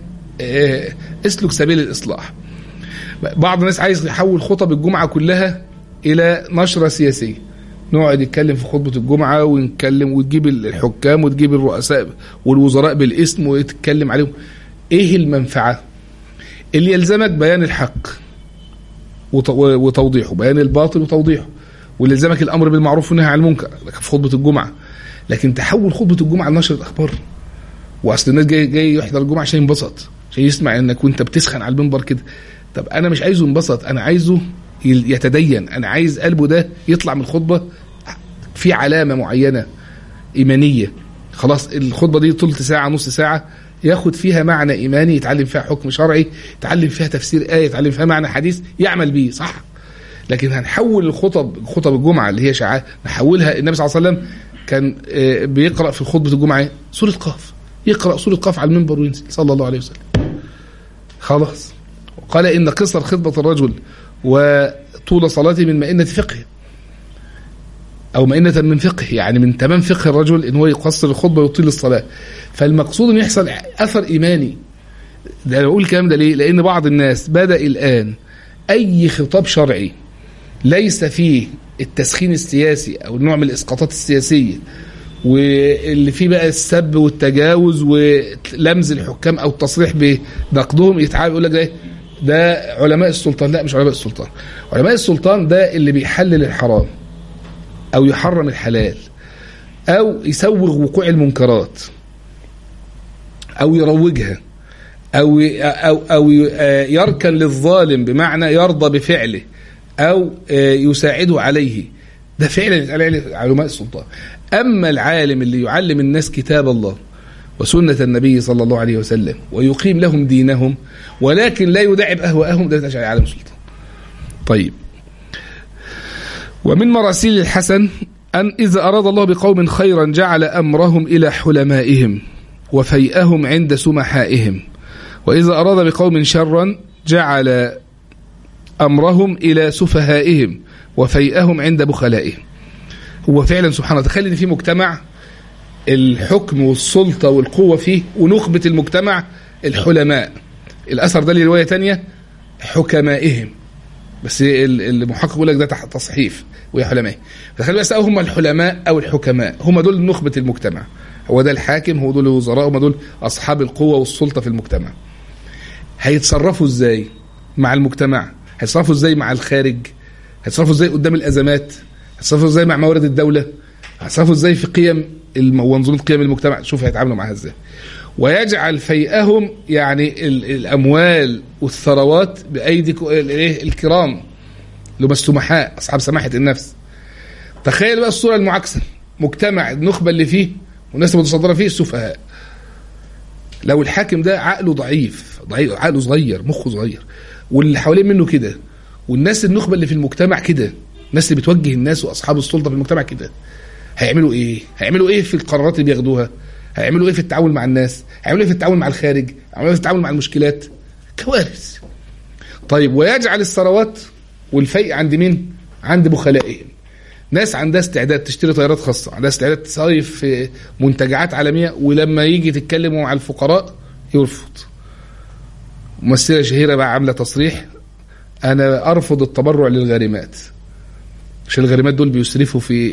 S1: واسلك سبيل الاصلاح بعض الناس عايز يحول خطب الجمعه كلها الى نشره سياسيه نقعد يتكلم في خطبه الجمعه ونتكلم وتجيب الحكام وتجيب الرؤساء والوزراء بالاسم وتتكلم عليهم ايه المنفعه اللي يلزمك بيان الحق وت- وتوضيحه بيان الباطل وتوضيحه واللي يلزمك الامر بالمعروف والنهي عن المنكر لكن في خطبه الجمعه لكن تحول خطبه الجمعه لنشره اخبار واصل الناس جاي جاي يحضر الجمعه عشان ينبسط عشان يسمع انك وانت بتسخن على المنبر كده طب انا مش عايزه ينبسط انا عايزه يل- يتدين انا عايز قلبه ده يطلع من الخطبه في علامه معينه ايمانيه خلاص الخطبه دي ثلث ساعه نص ساعه ياخد فيها معنى ايماني يتعلم فيها حكم شرعي يتعلم فيها تفسير ايه يتعلم فيها معنى حديث يعمل بيه صح لكن هنحول الخطب خطب الجمعه اللي هي شعائر نحولها النبي صلى الله عليه وسلم كان آه، بيقرا في خطبه الجمعه إيه؟ سوره قاف يقرا سوره قاف على المنبر وينزل صلى الله عليه وسلم خلاص قال ان قصر خطبه الرجل وطول صلاته من مئنه فقهه او مئنه من فقه يعني من تمام فقه الرجل ان هو يقصر الخطبه ويطيل الصلاه فالمقصود ان يحصل اثر ايماني ده أنا بقول الكلام ده ليه لان بعض الناس بدا الان اي خطاب شرعي ليس فيه التسخين السياسي او نوع من الاسقاطات السياسيه واللي فيه بقى السب والتجاوز ولمز الحكام او التصريح بنقدهم يتعامل يقول لك ده إيه؟ ده علماء السلطان لا مش علماء السلطان علماء السلطان ده اللي بيحلل الحرام او يحرم الحلال او يسوغ وقوع المنكرات او يروجها او او او يركن للظالم بمعنى يرضى بفعله او يساعده عليه ده فعلا يتقال عليه علماء السلطان اما العالم اللي يعلم الناس كتاب الله وسنة النبي صلى الله عليه وسلم ويقيم لهم دينهم ولكن لا يدعب أهواءهم ده يتقال عالم سلطان طيب ومن مراسيل الحسن أن إذا أراد الله بقوم خيرا جعل أمرهم إلى حلمائهم وفيئهم عند سمحائهم وإذا أراد بقوم شرا جعل أمرهم إلى سفهائهم وفيئهم عند بخلائهم هو فعلا سبحانه تخيل ان في مجتمع الحكم والسلطة والقوة فيه ونخبة المجتمع الحلماء الأثر ده لرواية تانية حكمائهم بس المحقق يقول لك ده تصحيف وهي حلماء فتخيل بس هم الحلماء أو الحكماء هم دول نخبة المجتمع هو ده الحاكم هو دول الوزراء هم دول أصحاب القوة والسلطة في المجتمع هيتصرفوا ازاي مع المجتمع هيتصرفوا ازاي مع الخارج هيتصرفوا ازاي قدام الازمات هيتصرفوا ازاي مع موارد الدوله هيتصرفوا ازاي في قيم ومنظومه قيم المجتمع شوف هيتعاملوا معاها ازاي ويجعل فيئهم يعني الاموال والثروات بايدي الكرام اللي هم السمحاء اصحاب سماحه النفس تخيل بقى الصوره المعاكسه مجتمع النخبه اللي فيه والناس المتصدره فيه السفهاء لو الحاكم ده عقله ضعيف ضعيف عقله صغير مخه صغير واللي حوالين منه كده والناس النخبه اللي في المجتمع كده الناس اللي بتوجه الناس واصحاب السلطه في المجتمع كده هيعملوا ايه هيعملوا ايه في القرارات اللي بياخدوها هيعملوا ايه في التعامل مع الناس هيعملوا ايه في التعامل مع الخارج هيعملوا ايه في التعامل مع المشكلات كوارث طيب ويجعل الثروات والفيء عند مين عند بخلائهم ناس عندها استعداد تشتري طيارات خاصه عندها استعداد تصيف في منتجعات عالميه ولما يجي تتكلموا مع الفقراء يرفض ممثله شهيره بقى عامله تصريح انا ارفض التبرع للغارمات عشان الغارمات دول بيسرفوا في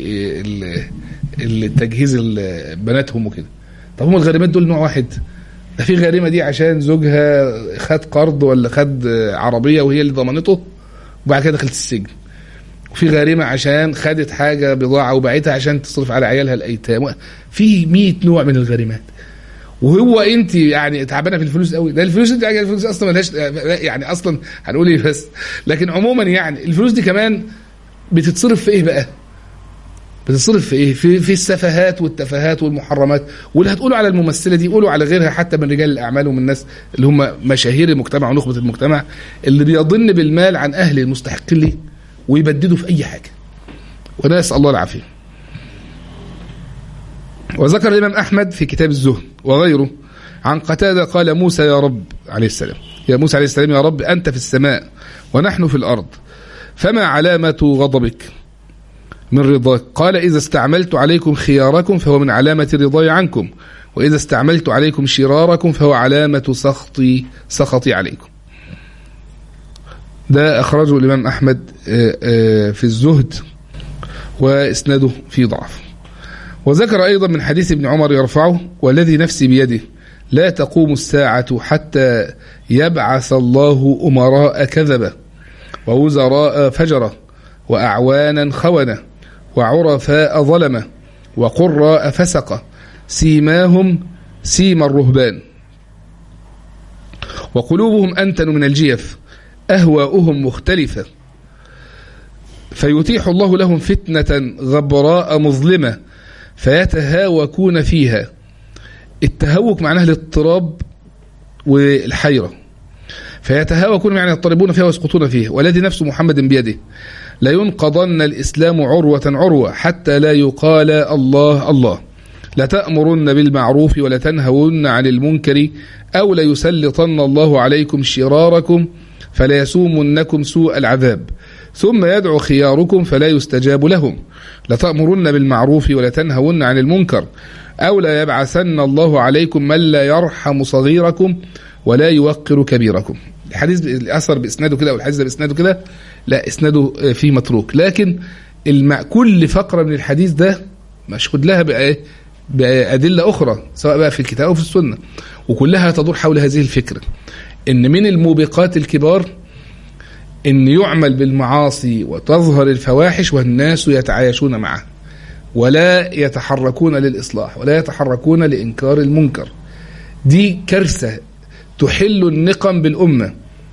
S1: التجهيز بناتهم وكده طب هم الغارمات دول نوع واحد ده في غارمه دي عشان زوجها خد قرض ولا خد عربيه وهي اللي ضمنته وبعد كده دخلت السجن وفي غارمه عشان خدت حاجه بضاعه وباعتها عشان تصرف على عيالها الايتام في 100 نوع من الغارمات وهو انت يعني تعبانه في الفلوس قوي ده الفلوس انت الفلوس اصلا ملهاش يعني اصلا هنقول ايه بس لكن عموما يعني الفلوس دي كمان بتتصرف في ايه بقى؟ بتتصرف في ايه؟ في في السفهات والتفاهات والمحرمات واللي هتقولوا على الممثله دي قولوا على غيرها حتى من رجال الاعمال ومن الناس اللي هم مشاهير المجتمع ونخبه المجتمع اللي بيضن بالمال عن اهل المستحقين ليه ويبددوا في اي حاجه. ونسال الله العافيه. وذكر الامام احمد في كتاب الزهد وغيره عن قتاده قال موسى يا رب عليه السلام يا موسى عليه السلام يا رب انت في السماء ونحن في الارض فما علامه غضبك؟ من رضاك قال إذا استعملت عليكم خياركم فهو من علامة رضاي عنكم وإذا استعملت عليكم شراركم فهو علامة سخطي سخطي عليكم ده أخرجه الإمام أحمد في الزهد وإسناده في ضعف وذكر أيضا من حديث ابن عمر يرفعه والذي نفسي بيده لا تقوم الساعة حتى يبعث الله أمراء كذبة ووزراء فجرة وأعوانا خونة وعرفاء ظلمة وقراء فسقة سيماهم سيم الرهبان وقلوبهم أنتن من الجيف أهواؤهم مختلفة فيتيح الله لهم فتنة غبراء مظلمة فيتهاوكون فيها التهوك معناه الاضطراب والحيرة فيتهاوكون يعني يضطربون فيها ويسقطون فيها والذي نفس محمد بيده لينقضن الإسلام عروة عروة حتى لا يقال الله الله لتأمرن بالمعروف ولتنهون عن المنكر أو ليسلطن الله عليكم شراركم فلا يسومنكم سوء العذاب ثم يدعو خياركم فلا يستجاب لهم لتأمرن بالمعروف ولتنهون عن المنكر أو لا يبعثن الله عليكم من لا يرحم صغيركم ولا يوقر كبيركم الحديث الاثر باسناده كده او الحديث باسناده كده لا اسناده فيه متروك لكن الم... كل فقره من الحديث ده مشهود لها بقى بأدلة أخرى سواء بقى في الكتاب أو في السنة وكلها تدور حول هذه الفكرة إن من الموبقات الكبار إن يعمل بالمعاصي وتظهر الفواحش والناس يتعايشون معها ولا يتحركون للإصلاح ولا يتحركون لإنكار المنكر دي كارثة تحل النقم بالأمة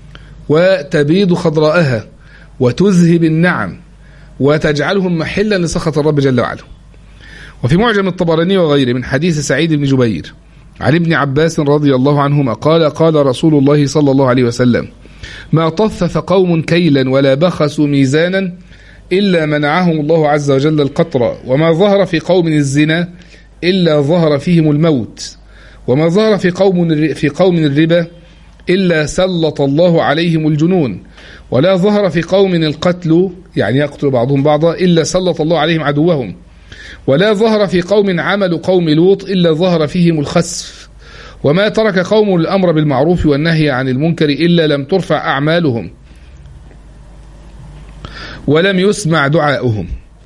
S1: وتبيض خضراءها وتذهب النعم وتجعلهم محلا لسخط الرب جل وعلا وفي معجم الطبراني وغيره من حديث سعيد بن جبير عن ابن عباس رضي الله عنهما قال قال رسول الله صلى الله عليه وسلم ما طفف قوم كيلا ولا بخسوا ميزانا إلا منعهم الله عز وجل القطر وما ظهر في قوم الزنا إلا ظهر فيهم الموت وما ظهر في قوم في قوم الربا إلا سلط الله عليهم الجنون ولا ظهر في قوم القتل يعني يقتل بعضهم بعضا إلا سلط الله عليهم عدوهم ولا ظهر في قوم عمل قوم لوط إلا ظهر فيهم الخسف وما ترك قوم الأمر بالمعروف والنهي عن المنكر إلا لم ترفع أعمالهم ولم يسمع دعاؤهم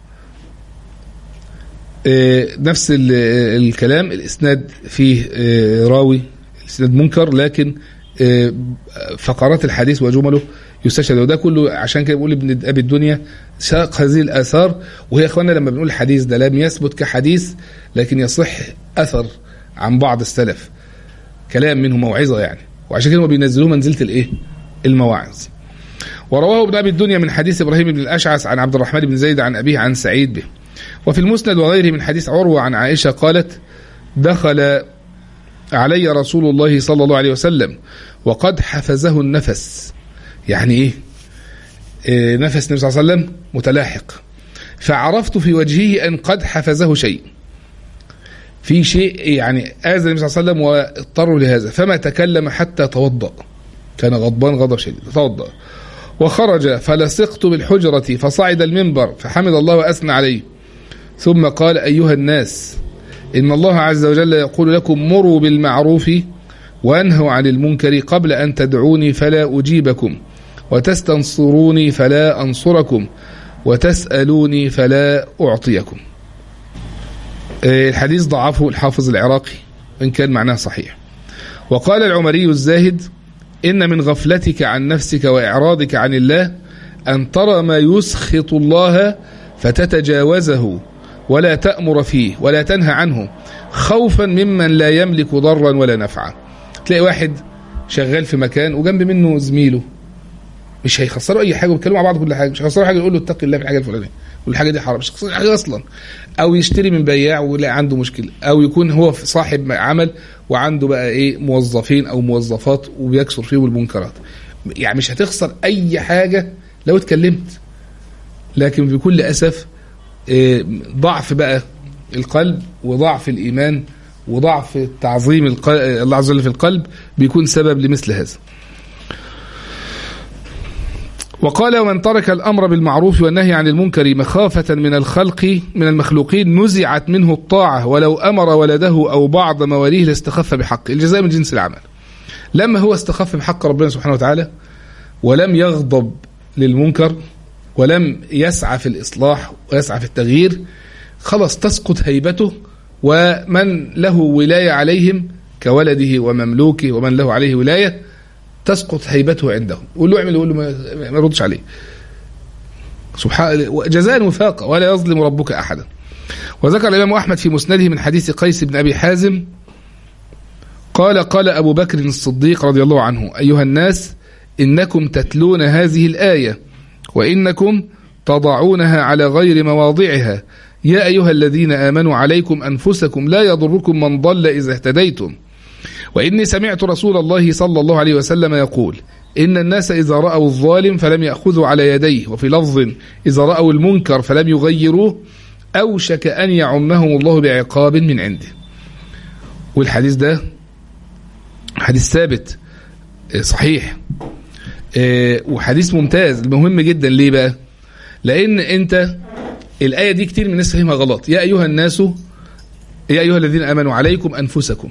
S1: نفس الكلام الإسناد فيه راوي الإسناد منكر لكن فقرات الحديث وجمله يستشهد وده كله عشان كده بقول ابن ابي الدنيا ساق هذه الاثار وهي يا اخوانا لما بنقول الحديث ده لم يثبت كحديث لكن يصح اثر عن بعض السلف كلام منه موعظه يعني وعشان كده هم بينزلوه منزله الايه؟ المواعظ. ورواه ابن ابي الدنيا من حديث ابراهيم بن الاشعث عن عبد الرحمن بن زيد عن ابيه عن سعيد به. وفي المسند وغيره من حديث عروه عن عائشه قالت: دخل علي رسول الله صلى الله عليه وسلم وقد حفزه النفس يعني ايه, إيه نفس النبي صلى الله عليه وسلم متلاحق فعرفت في وجهه ان قد حفزه شيء في شيء يعني اذى النبي صلى الله عليه وسلم واضطروا لهذا فما تكلم حتى توضا كان غضبان غضب شديد توضا وخرج فلصقت بالحجرة فصعد المنبر فحمد الله وأثنى عليه ثم قال أيها الناس إن الله عز وجل يقول لكم مروا بالمعروف وانهوا عن المنكر قبل أن تدعوني فلا أجيبكم وتستنصروني فلا أنصركم وتسألوني فلا أعطيكم الحديث ضعفه الحافظ العراقي إن كان معناه صحيح وقال العمري الزاهد إن من غفلتك عن نفسك وإعراضك عن الله أن ترى ما يسخط الله فتتجاوزه ولا تأمر فيه ولا تنهى عنه خوفا ممن لا يملك ضرا ولا نفعا تلاقي واحد شغال في مكان وجنب منه زميله مش هيخسروا اي حاجه وبيتكلموا مع بعض كل حاجه مش هيخسروا حاجه يقول له اتقي الله في الحاجه الفلانيه والحاجه دي حرام مش هيخسروا حاجه اصلا او يشتري من بياع ويلاقي عنده مشكله او يكون هو صاحب عمل وعنده بقى ايه موظفين او موظفات وبيكسر فيهم المنكرات يعني مش هتخسر اي حاجه لو اتكلمت لكن بكل اسف إيه، ضعف بقى القلب وضعف الايمان وضعف تعظيم الق- الله عز وجل في القلب بيكون سبب لمثل هذا وقال ومن ترك الأمر بالمعروف والنهي عن المنكر مخافة من الخلق من المخلوقين نزعت منه الطاعة ولو أمر ولده أو بعض مواليه لاستخف بحقه الجزاء من جنس العمل لما هو استخف بحق ربنا سبحانه وتعالى ولم يغضب للمنكر ولم يسعى في الإصلاح ويسعى في التغيير خلاص تسقط هيبته ومن له ولاية عليهم كولده ومملوكه ومن له عليه ولاية تسقط هيبته عنده يقول له اعمل يقول له ما ما يردش عليه سبحان جزاء وفاقة ولا يظلم ربك أحدا وذكر الإمام أحمد في مسنده من حديث قيس بن أبي حازم قال قال أبو بكر الصديق رضي الله عنه أيها الناس إنكم تتلون هذه الآية وإنكم تضعونها على غير مواضعها يا أيها الذين آمنوا عليكم أنفسكم لا يضركم من ضل إذا اهتديتم وإني سمعت رسول الله صلى الله عليه وسلم يقول إن الناس إذا رأوا الظالم فلم يأخذوا على يديه وفي لفظ إذا رأوا المنكر فلم يغيروه أوشك أن يعمهم الله بعقاب من عنده والحديث ده حديث ثابت آه، صحيح آه، وحديث ممتاز مهم جدا ليه بقى لأن أنت الآية دي كتير من الناس فهمها غلط يا أيها الناس يا أيها الذين آمنوا عليكم أنفسكم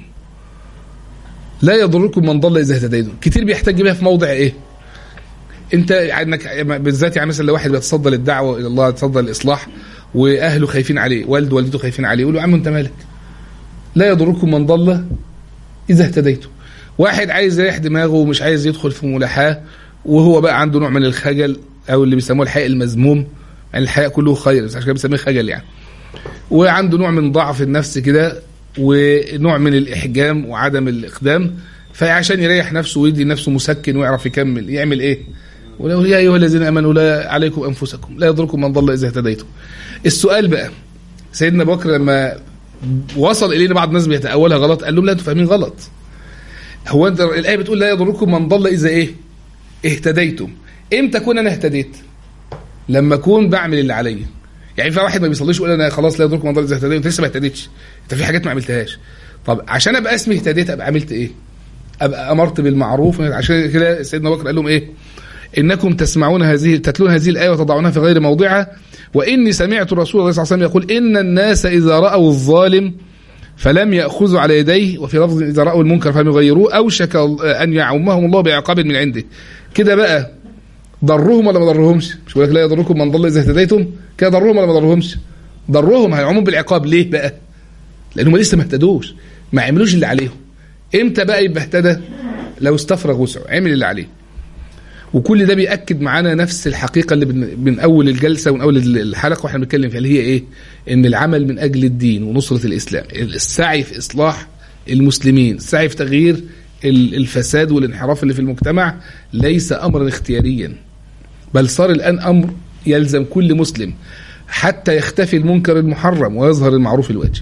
S1: لا يضركم من ضل اذا اهتديتم كتير بيحتاج بيها في موضع ايه انت انك بالذات يعني مثلا لو واحد بيتصدى للدعوه الى الله يتصدى للاصلاح واهله خايفين عليه والد والدته خايفين عليه يقولوا يا عم انت مالك لا يضركم من ضل اذا اهتديتم واحد عايز يريح دماغه ومش عايز يدخل في ملاحاه وهو بقى عنده نوع من الخجل او اللي بيسموه الحياء المذموم يعني الحياء كله خير بس عشان كده بنسميه خجل يعني وعنده نوع من ضعف النفس كده ونوع من الإحجام وعدم الإقدام فعشان يريح نفسه ويدي نفسه مسكن ويعرف يكمل يعمل إيه ولو يا أيها الذين آمنوا لا عليكم أنفسكم لا يضركم من ضل إذا اهتديتم السؤال بقى سيدنا أبو بكر لما وصل إلينا بعض الناس بيتأولها غلط قال لهم لا أنتوا فاهمين غلط هو أنت الآية بتقول لا يضركم من ضل إذا إيه اهتديتم إمتى أكون أنا اهتديت لما أكون بعمل اللي عليا يعني في واحد ما بيصليش يقول انا خلاص لا يضركم من ضل اذا اهتديت انت لسه ما اهتديتش انت في حاجات ما عملتهاش طب عشان ابقى اسمي اهتديت ابقى عملت ايه ابقى امرت بالمعروف عشان كده سيدنا بكر قال لهم ايه انكم تسمعون هذه تتلون هذه الايه وتضعونها في غير موضعها واني سمعت رسول الله صلى الله عليه وسلم يقول ان الناس اذا راوا الظالم فلم ياخذوا على يديه وفي لفظ اذا راوا المنكر فلم يغيروه اوشك ان يعمهم الله بعقاب من عنده كده بقى ضرهم ولا ما ضرهمش مش بقول لك لا يضركم من ضل اذا اهتديتم كده ضرهم ولا ما ضرهمش ضرهم هيعمون بالعقاب ليه بقى لانهم لسه ما اهتدوش ما عملوش اللي عليهم امتى بقى يبقى اهتدى لو استفرغ وسعه عمل اللي عليه وكل ده بيأكد معانا نفس الحقيقة اللي من, من أول الجلسة ومن أول الحلقة وإحنا بنتكلم فيها اللي هي إيه؟ إن العمل من أجل الدين ونصرة الإسلام، السعي في إصلاح المسلمين، السعي في تغيير الفساد والانحراف اللي في المجتمع ليس أمرا اختياريا بل صار الآن أمر يلزم كل مسلم حتى يختفي المنكر المحرم ويظهر المعروف الواجب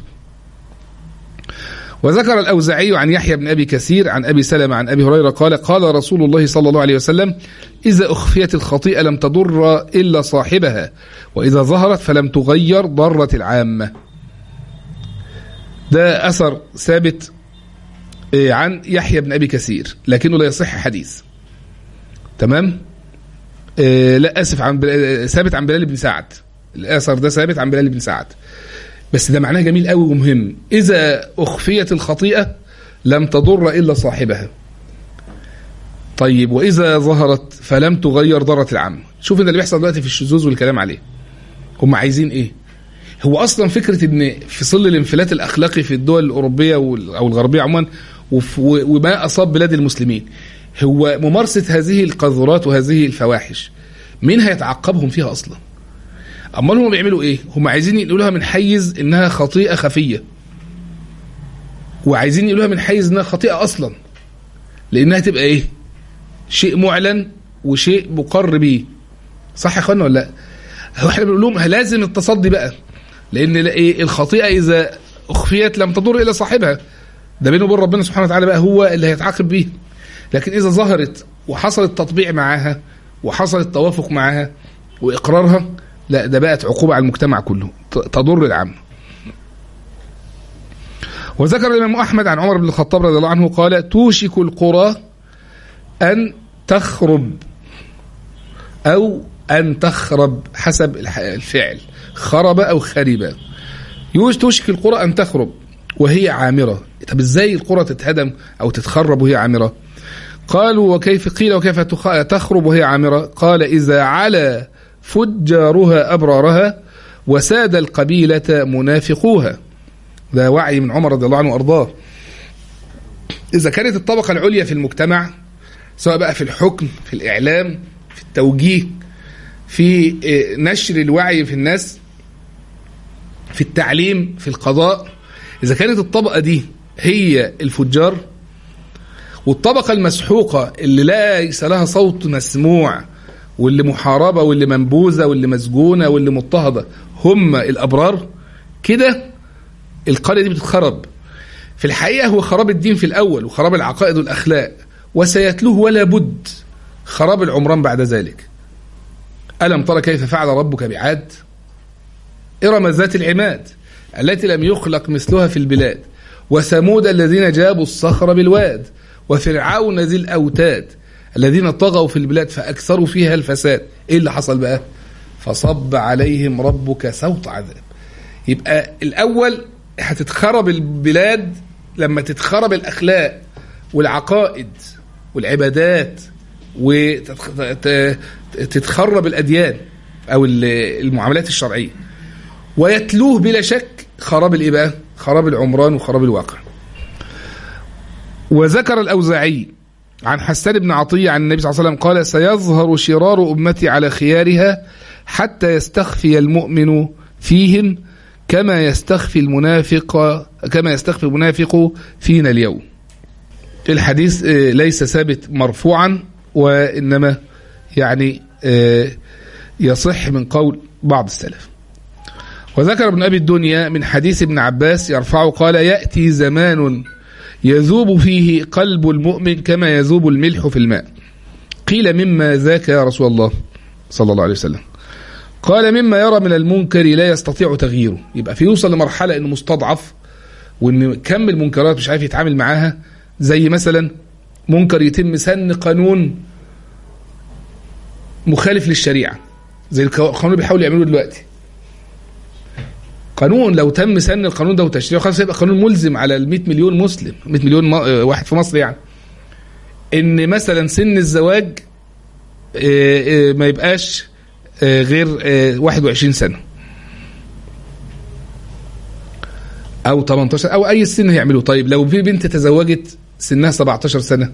S1: وذكر الأوزاعي عن يحيى بن أبي كثير عن أبي سلمة عن أبي هريرة قال قال رسول الله صلى الله عليه وسلم إذا أخفيت الخطيئة لم تضر إلا صاحبها وإذا ظهرت فلم تغير ضرت العامة ده أثر ثابت عن يحيى بن أبي كثير لكنه لا يصح حديث تمام آه لا اسف عن بل... ثابت عن بلال بن سعد الاثر ده ثابت عن بلال بن سعد بس ده معناه جميل قوي ومهم اذا اخفيت الخطيئه لم تضر الا صاحبها طيب واذا ظهرت فلم تغير ضرت العامه شوف ان اللي بيحصل دلوقتي في الشذوذ والكلام عليه هم عايزين ايه هو اصلا فكره ان في ظل الانفلات الاخلاقي في الدول الاوروبيه او الغربيه عموما وما اصاب بلاد المسلمين هو ممارسة هذه القذورات وهذه الفواحش مين هيتعقبهم فيها أصلا امال هم بيعملوا ايه هم عايزين ينقلوها من حيز انها خطيئه خفيه وعايزين يقولوها من حيز انها خطيئه اصلا لانها تبقى ايه شيء معلن وشيء مقر بيه صح يا اخوانا ولا لا هو احنا بنقول لهم لازم التصدي بقى لان ايه الخطيئه اذا اخفيت لم تضر الى صاحبها ده بينه وبين ربنا سبحانه وتعالى بقى هو اللي هيتعاقب بيه لكن اذا ظهرت وحصل التطبيع معاها وحصل التوافق معاها واقرارها لا ده بقت عقوبه على المجتمع كله تضر العامه وذكر الإمام أحمد عن عمر بن الخطاب رضي الله عنه قال توشك القرى أن تخرب أو أن تخرب حسب الفعل خرب أو خرب يوش توشك القرى أن تخرب وهي عامرة طب إزاي القرى تتهدم أو تتخرب وهي عامرة قالوا وكيف قيل وكيف تخرب وهي عامرة قال إذا على فجارها أبرارها وساد القبيلة منافقوها ده وعي من عمر رضي الله عنه وارضاه اذا كانت الطبقه العليا في المجتمع سواء بقى في الحكم في الاعلام في التوجيه في نشر الوعي في الناس في التعليم في القضاء اذا كانت الطبقه دي هي الفجار والطبقه المسحوقه اللي ليس لها صوت مسموع واللي محاربه واللي منبوذه واللي مسجونه واللي مضطهده هم الابرار كده القرية دي بتتخرب في الحقيقة هو خراب الدين في الأول وخراب العقائد والأخلاق وسيتلوه ولا بد خراب العمران بعد ذلك ألم ترى كيف فعل ربك بعاد إرم ذات العماد التي لم يخلق مثلها في البلاد وثمود الذين جابوا الصخر بالواد وفرعون ذي الأوتاد الذين طغوا في البلاد فأكثروا فيها الفساد إيه اللي حصل بقى فصب عليهم ربك سوط عذاب يبقى الأول هتتخرب البلاد لما تتخرب الاخلاق والعقائد والعبادات وتتخرب الاديان او المعاملات الشرعيه ويتلوه بلا شك خراب الايه بقى؟ خراب العمران وخراب الواقع. وذكر الاوزاعي عن حسان بن عطيه عن النبي صلى الله عليه وسلم قال: سيظهر شرار امتي على خيارها حتى يستخفي المؤمن فيهم كما يستخفي المنافق كما يستخفي المنافق فينا اليوم الحديث ليس ثابت مرفوعا وإنما يعني يصح من قول بعض السلف وذكر ابن أبي الدنيا من حديث ابن عباس يرفعه قال يأتي زمان يذوب فيه قلب المؤمن كما يذوب الملح في الماء قيل مما ذاك يا رسول الله صلى الله عليه وسلم قال مما يرى من المنكر لا يستطيع تغييره يبقى في يوصل لمرحلة انه مستضعف وان كم المنكرات مش عارف يتعامل معاها زي مثلا منكر يتم سن قانون مخالف للشريعة زي القانون اللي بيحاولوا يعملوه دلوقتي قانون لو تم سن القانون ده وتشريعه خلاص يبقى قانون ملزم على ال 100 مليون مسلم 100 مليون واحد في مصر يعني ان مثلا سن الزواج ما يبقاش غير 21 سنة أو 18 أو أي سن هيعملوه طيب لو في بنت تزوجت سنها 17 سنة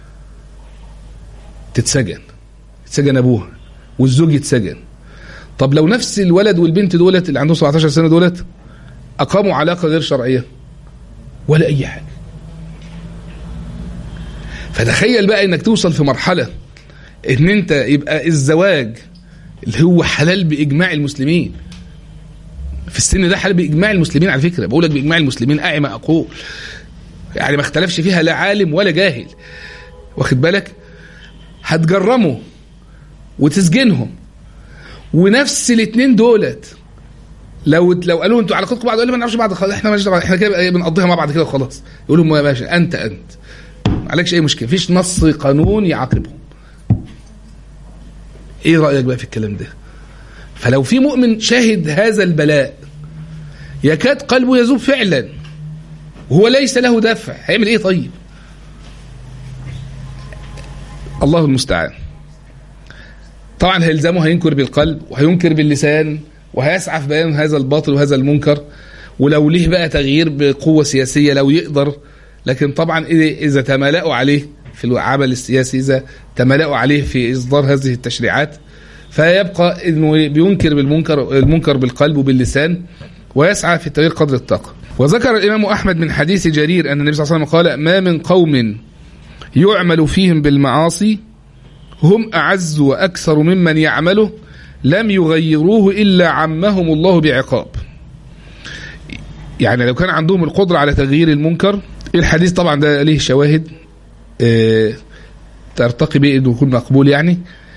S1: تتسجن تتسجن أبوها والزوج يتسجن طب لو نفس الولد والبنت دولت اللي عندهم 17 سنة دولت أقاموا علاقة غير شرعية ولا أي حاجة فتخيل بقى انك توصل في مرحلة ان انت يبقى الزواج اللي هو حلال باجماع المسلمين في السن ده حلال باجماع المسلمين على فكره بقول لك باجماع المسلمين اعمى اقول يعني ما اختلفش فيها لا عالم ولا جاهل واخد بالك هتجرموا وتسجنهم ونفس الاثنين دولت لو لو قالوا انتوا علاقتكم بعض قالوا ما نعرفش بعض خلاص احنا مالناش احنا كده بنقضيها مع بعض كده وخلاص يقولوا يا باشا انت انت ما عليكش اي مشكله مفيش نص قانون يعاقبهم ايه رايك بقى في الكلام ده فلو في مؤمن شاهد هذا البلاء يكاد قلبه يذوب فعلا وهو ليس له دفع هيعمل ايه طيب الله المستعان طبعا هيلزمه هينكر بالقلب وهينكر باللسان وهيسعى في بيان هذا الباطل وهذا المنكر ولو ليه بقى تغيير بقوة سياسية لو يقدر لكن طبعا إذا تمالأوا عليه في العمل السياسي إذا تمالأوا عليه في إصدار هذه التشريعات فيبقى انه بينكر بالمنكر المنكر بالقلب وباللسان ويسعى في التغيير قدر الطاقه وذكر الامام احمد من حديث جرير ان النبي صلى الله عليه وسلم قال ما من قوم يعمل فيهم بالمعاصي هم اعز واكثر ممن يعمله لم يغيروه الا عمهم الله بعقاب يعني لو كان عندهم القدره على تغيير المنكر الحديث طبعا ده ليه شواهد اه ترتقي به انه يكون مقبول يعني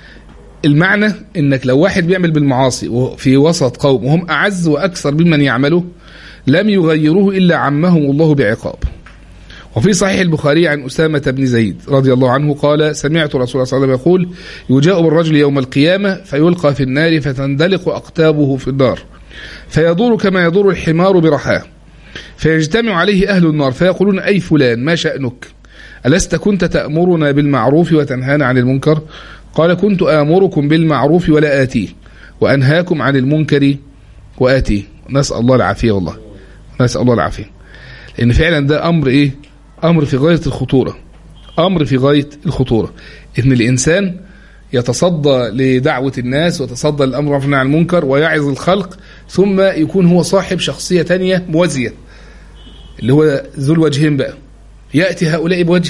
S1: المعنى انك لو واحد بيعمل بالمعاصي في وسط قوم وهم اعز واكثر ممن يعمله لم يغيروه الا عمهم الله بعقاب وفي صحيح البخاري عن أسامة بن زيد رضي الله عنه قال سمعت رسول الله صلى الله عليه وسلم يقول يجاء بالرجل يوم القيامة فيلقى في النار فتندلق أقتابه في النار فيدور كما يدور الحمار برحاه فيجتمع عليه أهل النار فيقولون أي فلان ما شأنك ألست كنت تأمرنا بالمعروف وتنهانا عن المنكر قال كنت آمركم بالمعروف ولا آتيه وأنهاكم عن المنكر وآتيه نسأل الله العافية والله نسأل الله العافية لأن فعلا ده أمر إيه أمر في غاية الخطورة أمر في غاية الخطورة إن الإنسان يتصدى لدعوة الناس ويتصدى للأمر والنهي عن المنكر ويعظ الخلق ثم يكون هو صاحب شخصية تانية موازية اللي هو ذو الوجهين بقى يأتي هؤلاء بوجه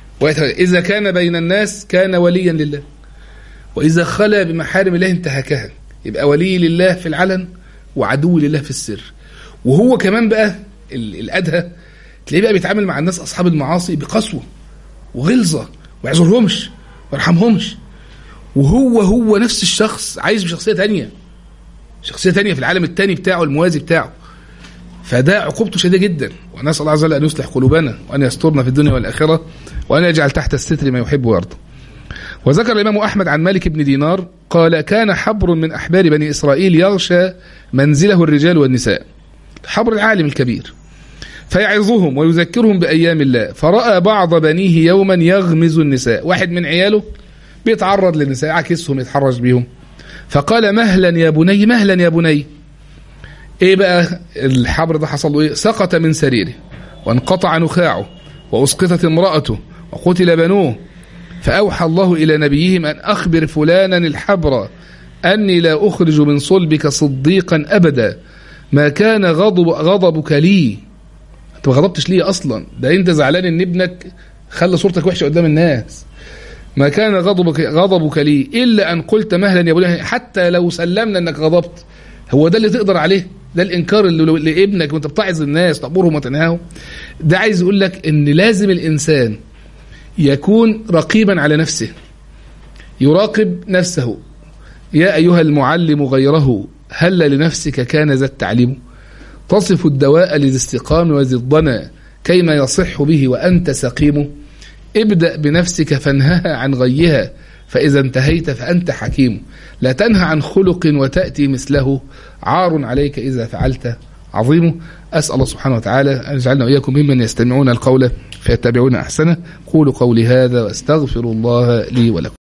S1: إذا كان بين الناس كان وليا لله وإذا خلى بمحارم الله انتهكها يبقى ولي لله في العلن وعدو لله في السر وهو كمان بقى الأدهى تلاقيه بقى بيتعامل مع الناس أصحاب المعاصي بقسوة وغلظة وما يعذرهمش ما يرحمهمش وهو هو نفس الشخص عايز بشخصية تانية شخصية تانية في العالم التاني بتاعه الموازي بتاعه فده عقوبته شديدة جدا ونسأل الله عز وجل أن يصلح قلوبنا وأن يسترنا في الدنيا والآخرة وأن يجعل تحت الستر ما يحب ويرضى وذكر الإمام أحمد عن مالك بن دينار قال كان حبر من أحبار بني إسرائيل يغشى منزله الرجال والنساء حبر العالم الكبير فيعظهم ويذكرهم بأيام الله فرأى بعض بنيه يوما يغمز النساء واحد من عياله بيتعرض للنساء عكسهم يتحرش بيهم فقال مهلا يا بني مهلا يا بني ايه بقى الحبر ده حصل له ايه سقط من سريره وانقطع نخاعه واسقطت امرأته وقتل بنوه فأوحى الله إلى نبيهم أن أخبر فلانا الحبر أني لا أخرج من صلبك صديقا أبدا ما كان غضب غضبك لي أنت ما غضبتش ليه أصلا ده أنت زعلان إن ابنك خلى صورتك وحشة قدام الناس ما كان غضبك غضبك لي إلا أن قلت مهلا يا بني حتى لو سلمنا أنك غضبت هو ده اللي تقدر عليه ده الإنكار اللي لابنك وأنت بتعظ الناس تأمرهم وتنهاهم ده عايز يقول لك إن لازم الإنسان يكون رقيبا على نفسه يراقب نفسه يا أيها المعلم غيره هل لنفسك كان ذا التعليم تصف الدواء لذي استقام وذي الضنا كيما يصح به وأنت سقيم ابدأ بنفسك فانهها عن غيها فإذا انتهيت فأنت حكيم لا تنهى عن خلق وتأتي مثله عار عليك إذا فعلت عظيم أسأل الله سبحانه وتعالى أن يجعلنا وإياكم ممن يستمعون القول فيتبعون أحسنه قولوا قولي هذا واستغفر الله لي ولكم